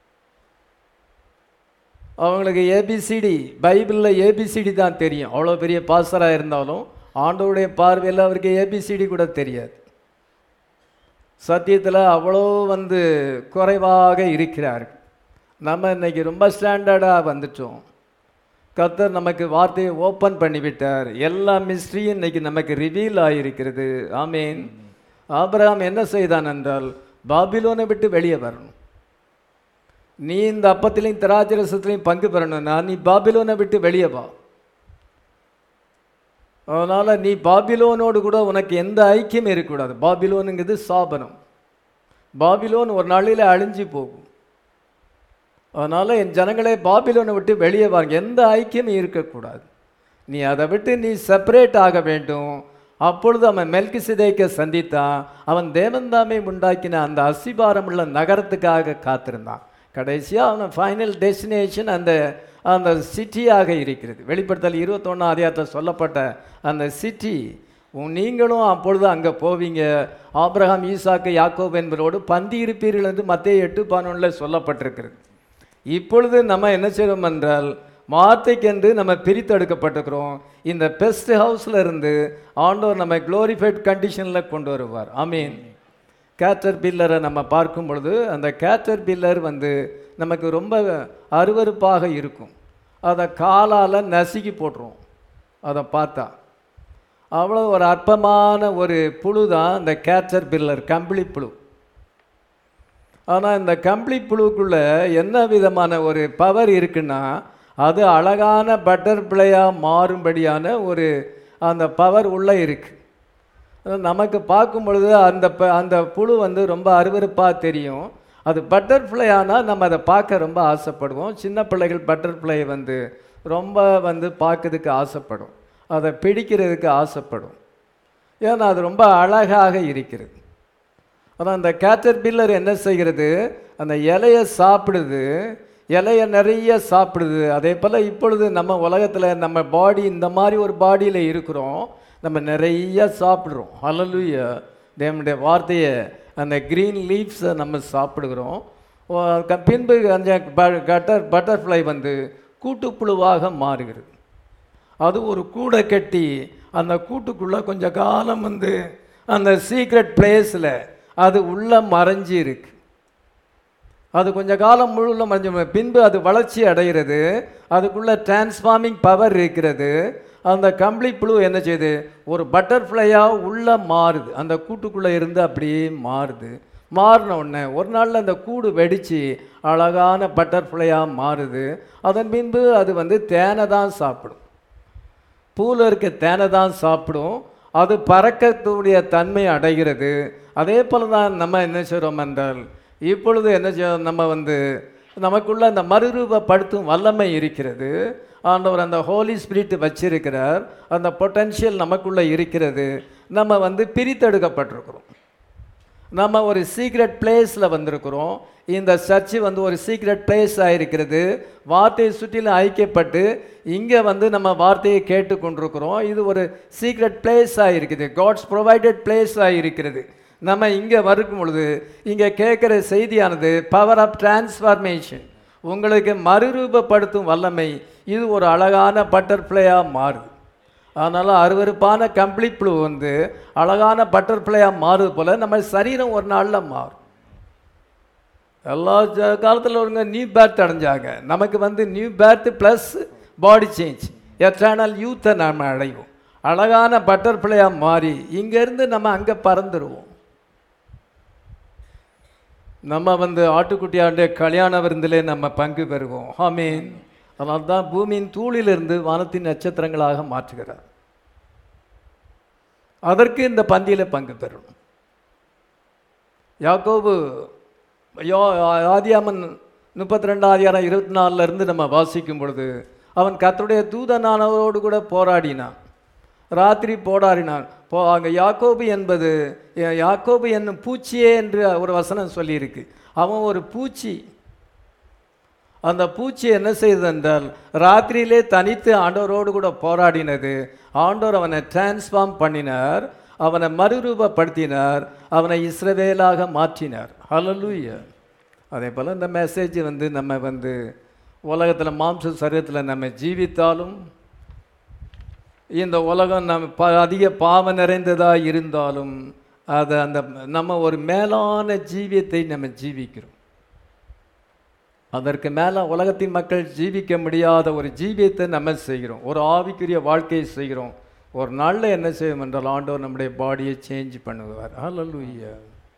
அவங்களுக்கு ஏபிசிடி பைபிளில் ஏபிசிடி தான் தெரியும் அவ்வளோ பெரிய பாஸ்டராக இருந்தாலும் ஆண்டவருடைய பார்வையில் அவருக்கு ஏபிசிடி கூட தெரியாது சத்தியத்தில் அவ்வளோ வந்து குறைவாக இருக்கிறார்கள் நம்ம இன்னைக்கு ரொம்ப ஸ்டாண்டர்டாக வந்துட்டோம் கர்த்தர் நமக்கு வார்த்தையை ஓப்பன் பண்ணிவிட்டார் எல்லா மிஸ்ட்ரியும் இன்னைக்கு நமக்கு ரிவீல் ஆகியிருக்கிறது ஆமீன் ஆபிரகாம் என்ன செய்தான் என்றால் பாபிலோனை விட்டு வெளியே வரணும் நீ இந்த அப்பத்திலையும் திராட்சரசத்துலையும் பங்கு பெறணும்னா நீ பாபிலோனை விட்டு வெளியே வா அதனால் நீ பாபிலோனோடு கூட உனக்கு எந்த ஐக்கியம் இருக்கக்கூடாது பாபிலோனுங்கிறது சாபனம் பாபிலோன் ஒரு நாளில் அழிஞ்சு போகும் அதனால் என் ஜனங்களே பாபிலோனை விட்டு வெளியே வாங்க எந்த ஐக்கியமும் இருக்கக்கூடாது நீ அதை விட்டு நீ செப்பரேட் ஆக வேண்டும் அப்பொழுது அவன் மெல்கி சிதைக்க சந்தித்தான் அவன் தேவன்தாமே உண்டாக்கின அந்த அஸ்திபாரமுள்ள நகரத்துக்காக காத்திருந்தான் கடைசியாக அவன் ஃபைனல் டெஸ்டினேஷன் அந்த அந்த சிட்டியாக இருக்கிறது வெளிப்படுத்தல் இருபத்தொன்னாம் அதிகாரத்தில் சொல்லப்பட்ட அந்த சிட்டி நீங்களும் அப்பொழுது அங்கே போவீங்க ஆபிரகாம் ஈசாக்கு யாக்கோப் என்பவரோடு பந்தி இருப்பீர்கள் என்று மத்திய எட்டு பதினொன்றில் சொல்லப்பட்டிருக்கிறது இப்பொழுது நம்ம என்ன செய்கிறோம் என்றால் வார்த்தைக்கென்று நம்ம பிரித்தெடுக்கப்பட்டிருக்கிறோம் இந்த பெஸ்ட் ஹவுஸில் இருந்து ஆண்டவர் நம்ம க்ளோரிஃபைட் கண்டிஷனில் கொண்டு வருவார் ஐ கேட்டர் பில்லரை நம்ம பார்க்கும் பொழுது அந்த கேட்டர் பில்லர் வந்து நமக்கு ரொம்ப அருவருப்பாக இருக்கும் அதை காலால் நசுக்கி போட்டுரும் அதை பார்த்தா அவ்வளோ ஒரு அற்பமான ஒரு புழு தான் இந்த கேச்சர் பில்லர் கம்பளி புழு ஆனால் இந்த கம்பளி புழுக்குள்ளே என்ன விதமான ஒரு பவர் இருக்குன்னா அது அழகான பட்டர்ஃப்ளையாக மாறும்படியான ஒரு அந்த பவர் உள்ளே இருக்குது நமக்கு பார்க்கும் பொழுது அந்த ப அந்த புழு வந்து ரொம்ப அருவருப்பாக தெரியும் அது பட்டர்ஃப்ளை ஆனால் நம்ம அதை பார்க்க ரொம்ப ஆசைப்படுவோம் சின்ன பிள்ளைகள் பட்டர்ஃப்ளை வந்து ரொம்ப வந்து பார்க்கறதுக்கு ஆசைப்படும் அதை பிடிக்கிறதுக்கு ஆசைப்படும் ஏன்னா அது ரொம்ப அழகாக இருக்கிறது ஆனால் அந்த கேட்டர் பில்லர் என்ன செய்கிறது அந்த இலையை சாப்பிடுது இலையை நிறைய சாப்பிடுது அதே போல் இப்பொழுது நம்ம உலகத்தில் நம்ம பாடி இந்த மாதிரி ஒரு பாடியில் இருக்கிறோம் நம்ம நிறைய சாப்பிட்றோம் ஹalleluya தேவனுடைய வார்த்தையை அந்த க்ரீன் லீவ்ஸை நம்ம சாப்பிடுகிறோம் ஓ, க- பின்பு அந்த பட்டர் பட்டர்ஃப்ளை வந்து கூட்டுப்புழுவாக மாறுகிறது அது ஒரு கூடை கட்டி அந்த கூட்டுக்குள்ளே கொஞ்ச காலம் வந்து அந்த சீக்ரெட் பிளேஸில் அது உள்ளே மறைஞ்சி இருக்கு அது கொஞ்ச காலம் முழுல மறைஞ்சு பின்பு அது வளர்ச்சி அடைகிறது அதுக்குள்ள டிரான்ஸ்ஃபார்மிங் பவர் இருக்கிறது அந்த கம்பளி புழு என்ன செய்யுது ஒரு பட்டர்ஃப்ளையாக உள்ளே மாறுது அந்த கூட்டுக்குள்ளே இருந்து அப்படியே மாறுது மாறின உடனே ஒரு நாளில் அந்த கூடு வெடித்து அழகான பட்டர்ஃப்ளையாக மாறுது அதன் பின்பு அது வந்து தேனை தான் சாப்பிடும் பூவில் இருக்க தேனை தான் சாப்பிடும் அது பறக்கக்கூடிய தன்மை அடைகிறது அதே போல தான் நம்ம என்ன செய்கிறோம் என்றால் இப்பொழுது என்ன செய்யறோம் நம்ம வந்து நமக்குள்ள அந்த மறுரூபப்படுத்தும் வல்லமை இருக்கிறது ஆண்டவர் அந்த ஹோலி ஸ்பிரிட் வச்சிருக்கிறார் அந்த பொட்டன்ஷியல் நமக்குள்ள இருக்கிறது நம்ம வந்து பிரித்தெடுக்கப்பட்டிருக்கிறோம் நம்ம ஒரு சீக்ரெட் பிளேஸில் வந்திருக்கிறோம் இந்த சர்ச்சு வந்து ஒரு சீக்ரெட் பிளேஸ் ஆயிருக்கிறது வார்த்தையை சுற்றிலும் ஐக்கியப்பட்டு இங்கே வந்து நம்ம வார்த்தையை கேட்டுக்கொண்டிருக்கிறோம் இது ஒரு சீக்ரெட் பிளேஸ் ஆகிருக்குது காட்ஸ் ப்ரொவைடட் பிளேஸ் ஆகிருக்கிறது நம்ம இங்கே வரும் பொழுது இங்கே கேட்குற செய்தியானது பவர் ஆஃப் டிரான்ஸ்ஃபார்மேஷன் உங்களுக்கு மறுரூபப்படுத்தும் வல்லமை இது ஒரு அழகான பட்டர்ஃப்ளையாக மாறுது அதனால் அருவருப்பான கம்ப்ளீட் ப்ளூ வந்து அழகான பட்டர்ஃப்ளையாக மாறுது போல் நம்ம சரீரம் ஒரு நாளில் மாறும் எல்லா ஜ- காலத்தில் ஒருங்க நியூ பேர்த் அடைஞ்சாங்க நமக்கு வந்து new birth plus body change eternal யூத்தை நம்ம அடைவோம் அழகான பட்டர்ஃப்ளையாக மாறி இங்கேருந்து நம்ம அங்கே பறந்துடுவோம் நம்ம வந்து ஆட்டுக்குட்டியாண்ட கல்யாண விருந்திலே நம்ம பங்கு பெறுவோம் ஆமீன் அதனால தான் பூமியின் தூளிலிருந்து வானத்தின் நட்சத்திரங்களாக மாற்றுகிறார் அதற்கு இந்த பந்தியில் பங்கு பெறணும் யாக்கோபு யோ ஆதியாமன் முப்பத்தி ரெண்டாம் அதிகாரம் இருபத்தி நாலுல இருந்து நம்ம வாசிக்கும் பொழுது அவன் கர்த்தருடைய தூதனானவரோடு கூட போராடினான் ராத்திரி போராடினான் போ அங்கே யாக்கோபு என்பது யா- யாக்கோபு என்னும் பூச்சியே என்று ஒரு வசனம் சொல்லியிருக்கு அவன் ஒரு பூச்சி அந்த பூச்சி என்ன செய்தது என்றால் ராத்திரியிலே தனித்து ஆண்டவரோடு கூட போராடினது ஆண்டவர் அவனை டிரான்ஸ்ஃபார்ம் பண்ணினார் அவனை மறுரூபப்படுத்தினார் அவனை இஸ்ரவேலாக மாற்றினார் ஹalleluya அதே போல் இந்த மெசேஜ் வந்து நம்ம வந்து உலகத்தில் மாம்ச சரீரத்தில் நம்ம ஜீவித்தாலும் இந்த உலகம் நம்ம ப அதிக பாவம் நிறைந்ததாக இருந்தாலும் அது அந்த நம்ம ஒரு மேலான ஜீவியத்தை நம்ம ஜீவிக்கிறோம் அதற்கு மேலே உலகத்தின் மக்கள் ஜீவிக்க முடியாத ஒரு ஜீவியத்தை நம்ம செய்கிறோம் ஒரு ஆவிக்குரிய வாழ்க்கையை செய்கிறோம் ஒரு நாளில் என்ன செய்யும் என்றால் ஆண்டவர் நம்முடைய பாடியை சேஞ்ச் பண்ணுவார் ஹalleluya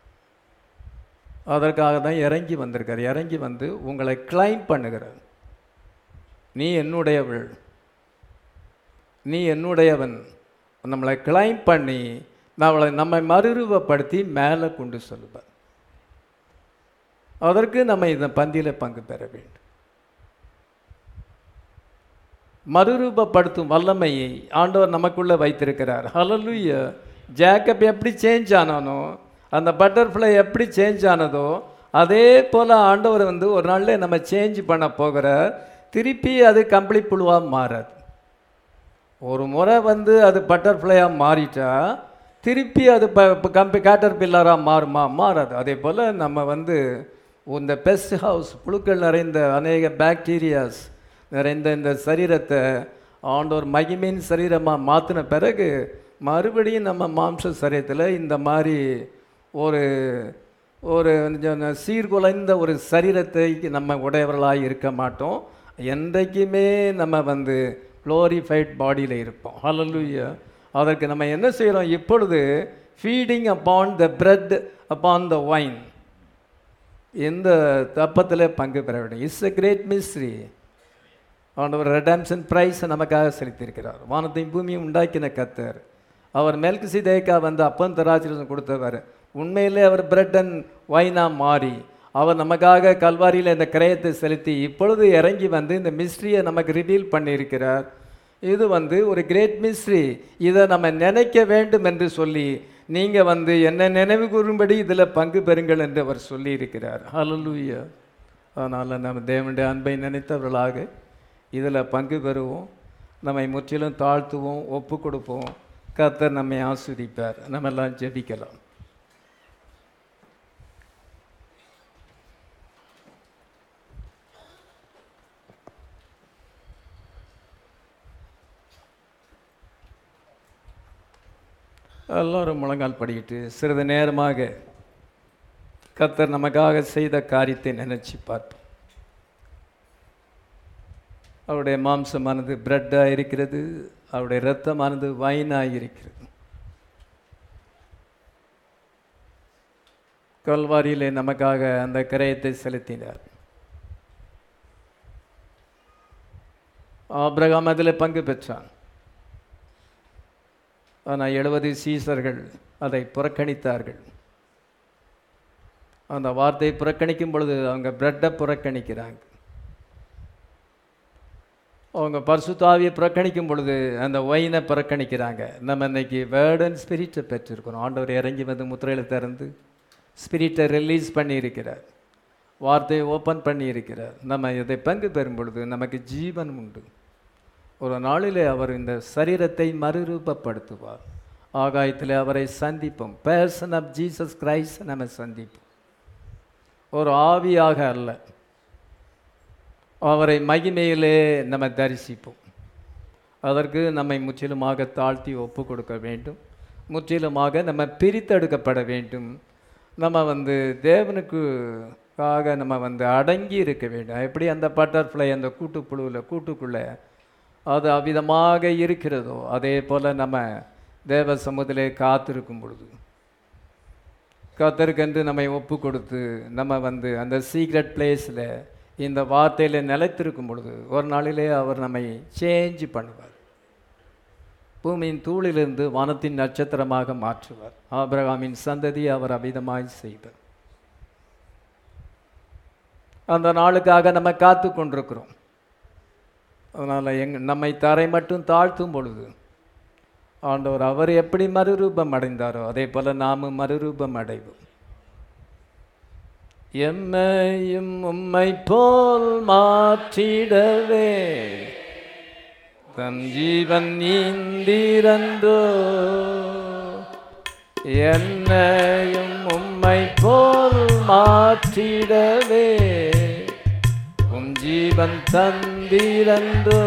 அதற்காக தான் இறங்கி வந்திருக்கார் இறங்கி வந்து உங்களை கிளைம் பண்ணுகிறார் நீ என்னுடையவள் நீ என்னுடையவன் நம்மளை கிளைம் பண்ணி நம்மளை நம்மை மறுரூபப்படுத்தி மேலே கொண்டு செல்வார் அதற்கு நம்ம இந்த பந்தியில் பங்கு பெற வேண்டும் மறுரூபப்படுத்தும் வல்லமையை ஆண்டவர் நமக்குள்ளே வைத்திருக்கிறார் ஹalleluya ஜேக்கப் எப்படி சேஞ்ச் ஆனானோ அந்த பட்டர்ஃப்ளை எப்படி சேஞ்ச் ஆனதோ அதே போல் ஆண்டவர் வந்து ஒரு நாளில் நம்ம சேஞ்ச் பண்ண போகிறார் திருப்பி அது கம்பளி புழுவாக மாறாது ஒரு முறை வந்து அது பட்டர்ஃப்ளையாக மாறிட்டா திருப்பி அது ப கம்பி கேட்டர் பில்லராக மாறுமா மாறாது அதே போல் நம்ம வந்து இந்த பெஸ்ட் ஹவுஸ் புழுக்கள் நிறைந்த அநேக பாக்டீரியாஸ் நிறைந்த இந்த சரீரத்தை ஆண்டோர் மகிமையின் சரீரமாக மாற்றின பிறகு மறுபடியும் நம்ம மாம்ச சரீரத்தில் இந்த மாதிரி ஒரு ஒரு கொஞ்சம் சீர்குலைந்த ஒரு சரீரத்தை நம்ம உடையவர்களாக இருக்க மாட்டோம் என்றைக்குமே நம்ம வந்து க்ளோரிஃபைட் பாடியில் இருப்போம் ஹalleluya அதற்கு நம்ம என்ன செய்கிறோம் இப்பொழுது feeding upon the bread upon the wine இந்த தப்பத்தில் பங்கு பெற வேண்டும் இட்ஸ் எ கிரேட் மிஸ்ட்ரி ஆண்டவர் ரெடாம்சன் பிரைஸ் நமக்காக செலுத்தியிருக்கிறார் வானத்தையும் பூமியும் உண்டாக்கின கத்தர் அவர் மெல்கு சிதேக்கா வந்து அப்பன் தராசிரம் கொடுத்தவர் உண்மையிலே அவர் பிரெட் அண்ட் வைனா மாறி அவர் நமக்காக கல்வாரியில் இந்த கிரயத்தை செலுத்தி இப்பொழுது இறங்கி வந்து இந்த மிஸ்ட்ரியை நமக்கு ரிவீல் பண்ணியிருக்கிறார் இது வந்து ஒரு கிரேட் மிஸ்ட்ரி இதை நம்ம நினைக்க வேண்டும் என்று சொல்லி நீங்கள் வந்து என்ன நினைவு கூறும்படி இதில் பங்கு பெறுங்கள் என்று அவர் சொல்லியிருக்கிறார் ஹalleluya அதனால் நம்ம தேவனுடைய அன்பை நினைத்தவர்களாக இதில் பங்கு பெறுவோம் நம்மை முற்றிலும் தாழ்த்துவோம் ஒப்பு கொடுப்போம் கர்த்தர் நம்மை ஆஸ்வதிப்பார் நம்ம எல்லாம் ஜெபிக்கலாம் எல்லோரும் முழங்கால் படிக்கிட்டு சிறிது நேரமாக கர்த்தர் நமக்காக செய்த காரியத்தை நினைச்சு பார்ப்போம் அவருடைய மாம்சமானது பிரெட்டாக இருக்கிறது அவருடைய இரத்தமானது வைனாக இருக்கிறது கல்வாரியிலே நமக்காக அந்த கிரயத்தை செலுத்தினார் ஆபிரகாம் அதில் பங்கு பெற்றான் ஆனால் எழுபது சீசர்கள் அதை புறக்கணித்தார்கள் அந்த வார்த்தையை புறக்கணிக்கும் பொழுது அவங்க பிரெட்டை புறக்கணிக்கிறாங்க அவங்க பரிசுத்தாவியை புறக்கணிக்கும் பொழுது அந்த ஒயினை புறக்கணிக்கிறாங்க நம்ம இன்னைக்கு வேர்ட் அண்ட் ஸ்பிரிட்டை பெற்றிருக்கிறோம் ஆண்டவர் இறங்கி வந்து முத்திரையில் திறந்து ஸ்பிரிட்டை ரிலீஸ் பண்ணியிருக்கிறார் வார்த்தையை ஓப்பன் பண்ணியிருக்கிறார் நம்ம இதை பங்கு பெறும் பொழுது நமக்கு ஜீவன் உண்டு ஒரு நாளிலே அவர் இந்த சரீரத்தை மறுரூபப்படுத்துவார் ஆகாயத்தில் அவரை சந்திப்போம் பேர்சன் ஆஃப் ஜீசஸ் கிரைஸ்ட் நம்ம சந்திப்போம் ஒரு ஆவியாக அல்ல அவரை மகிமையிலே நம்ம தரிசிப்போம் அதற்கு நம்மை முற்றிலுமாக தாழ்த்தி ஒப்பு கொடுக்க வேண்டும் முற்றிலுமாக நம்ம பிரித்தெடுக்கப்பட வேண்டும் நம்ம வந்து தேவனுக்குக்காக நம்ம வந்து அடங்கி இருக்க வேண்டும் எப்படி அந்த பட்டர்ஃப்ளை அந்த கூட்டுப்புழுவில் கூட்டுக்குள்ளே அது அவ்விதமாக இருக்கிறதோ அதே போல் நம்ம தேவ சமூகத்திலே காத்திருக்கும் பொழுது கத்தருக்கென்று நம்மை ஒப்பு கொடுத்து நம்ம வந்து அந்த சீக்ரெட் பிளேஸில் இந்த வார்த்தையில் நிலைத்திருக்கும் பொழுது ஒரு நாளிலே அவர் நம்மை சேஞ்ச் பண்ணுவார் பூமியின் தூளிலிருந்து வானத்தின் நட்சத்திரமாக மாற்றுவார் ஆபிரகாமின் சந்ததி அவர் அபிதமாய் செய்வார் அந்த நாளுக்காக நம்ம காத்து கொண்டிருக்கிறோம் அதனால் எங் நம்மை தரை மட்டும் தாழ்த்தும் பொழுது ஆண்டவர் அவர் எப்படி மறுரூபம் அடைந்தாரோ அதே போல் நாமும் மறுரூபம் அடைவோம் எம்மையும் உம்மை போல் மாற்றிடவே தம் ஜீவன் நீந்திரந்தோ என்னையும் உம்மை போல் மாற்றிடவே உம் ஜீவன் தந்திரந்தோ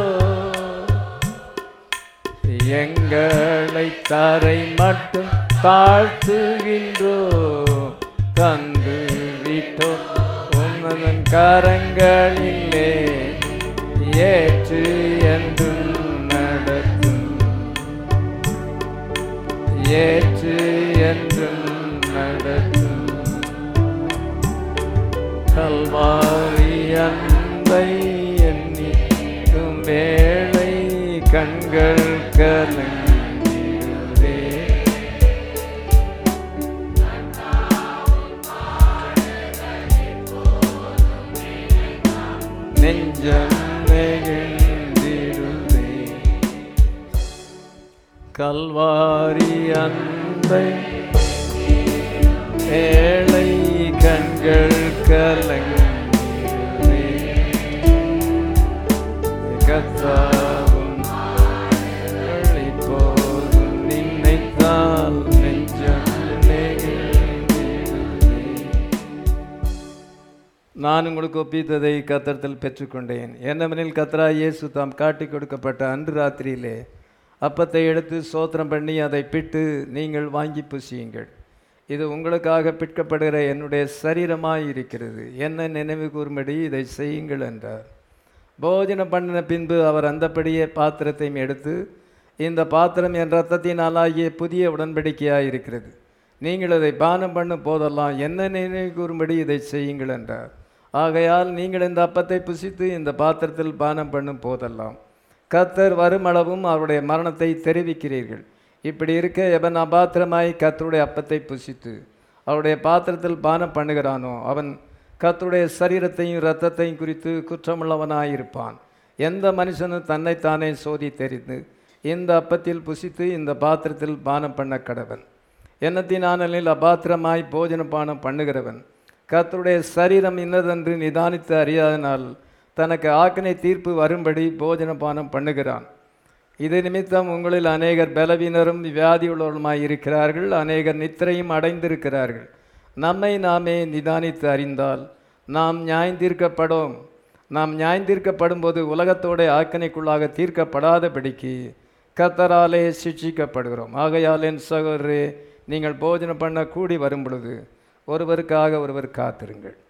எங்களை தரை மட்டும் தாழ்த்துகின்றோ தந்து விட்டோ உன்னதன் கரங்களிலே ஏற்று என்றும் நடத்தும் ஏற்று என்றும் நடத்தும் கல்வாரி அன்பை எண்ணிக்கும் வேளை கண்கள் கலங்கிடுதே நெஞ்சம் நெகிழ்ந்திடுதே கல்வாரி அன்பை ஏழை கண்கள் கலங்குதே. கர்த்தாவும் இப்போதும் நினைத்தால் நெஞ்சம் நெகிழ்ந்திடுமே. நான் உங்களுக்கு ஒப்பித்ததை கத்தரத்தில் பெற்றுக்கொண்டேன் என்னவெனில் கத்தரா இயேசு தாம் காட்டி கொடுக்கப்பட்ட அன்று ராத்திரியிலே அப்பத்தை எடுத்து சோத்திரம் பண்ணி அதை பிட்டு நீங்கள் வாங்கி புசியுங்கள் இது உங்களுக்காக பிற்கப்படுகிற என்னுடைய சரீரமாய் இருக்கிறது என்ன நினைவு கூறும்படி இதை செய்யுங்கள் என்றார் போஜனம் பண்ணின பின்பு அவர் அந்தப்படியே பாத்திரத்தையும் எடுத்து இந்த பாத்திரம் என் ரத்தத்தினாலாகிய புதிய உடன்படிக்கையாக இருக்கிறது நீங்கள் அதை பானம் பண்ணும் போதெல்லாம் என்ன நினைவு கூறும்படி இதை செய்யுங்கள் என்றார் ஆகையால் நீங்கள் இந்த அப்பத்தை புசித்து இந்த பாத்திரத்தில் பானம் பண்ணும் போதெல்லாம் கத்தர் வருமளவும் அவருடைய மரணத்தை தெரிவிக்கிறீர்கள் இப்படி இருக்க எவன் அபாத்திரமாய் கத்தருடைய அப்பத்தை புசித்து அவருடைய பாத்திரத்தில் பானம் பண்ணுகிறானோ அவன் கர்த்தருடைய சரீரத்தையும் இரத்தத்தையும் குறித்து குற்றமுள்ளவனாயிருப்பான் எந்த மனுஷனும் தன்னைத்தானே சோதி தெரிந்து இந்த அப்பத்தில் புசித்து இந்த பாத்திரத்தில் பானம் பண்ண கடவன் எண்ணத்தினானில் அபாத்திரமாய் போஜன பானம் பண்ணுகிறவன் கர்த்தருடைய சரீரம் இன்னதென்று நிதானித்து அறியாதனால் தனக்கு ஆக்கினை தீர்ப்பு வரும்படி போஜன பானம் பண்ணுகிறான் இது நிமித்தம் உங்களில் அநேகர் பலவீனரும் வியாதியுள்ளவருமாய் இருக்கிறார்கள் அநேகர் நித்திரையும் அடைந்திருக்கிறார்கள் நம்மை நாமே நிதானித்து அறிந்தால் நாம் நியாயந்தீர்க்கப்படும் நாம் நியாயந்தீர்க்கப்படும் போது உலகத்தோட ஆக்கணைக்குள்ளாக தீர்க்கப்படாதபடிக்கு கத்தராலே சிட்சிக்கப்படுகிறோம் ஆகையால் என் சகோதரரே நீங்கள் போஜனம் பண்ண கூடி வரும் பொழுது ஒருவருக்காக ஒருவர் காத்திருங்கள்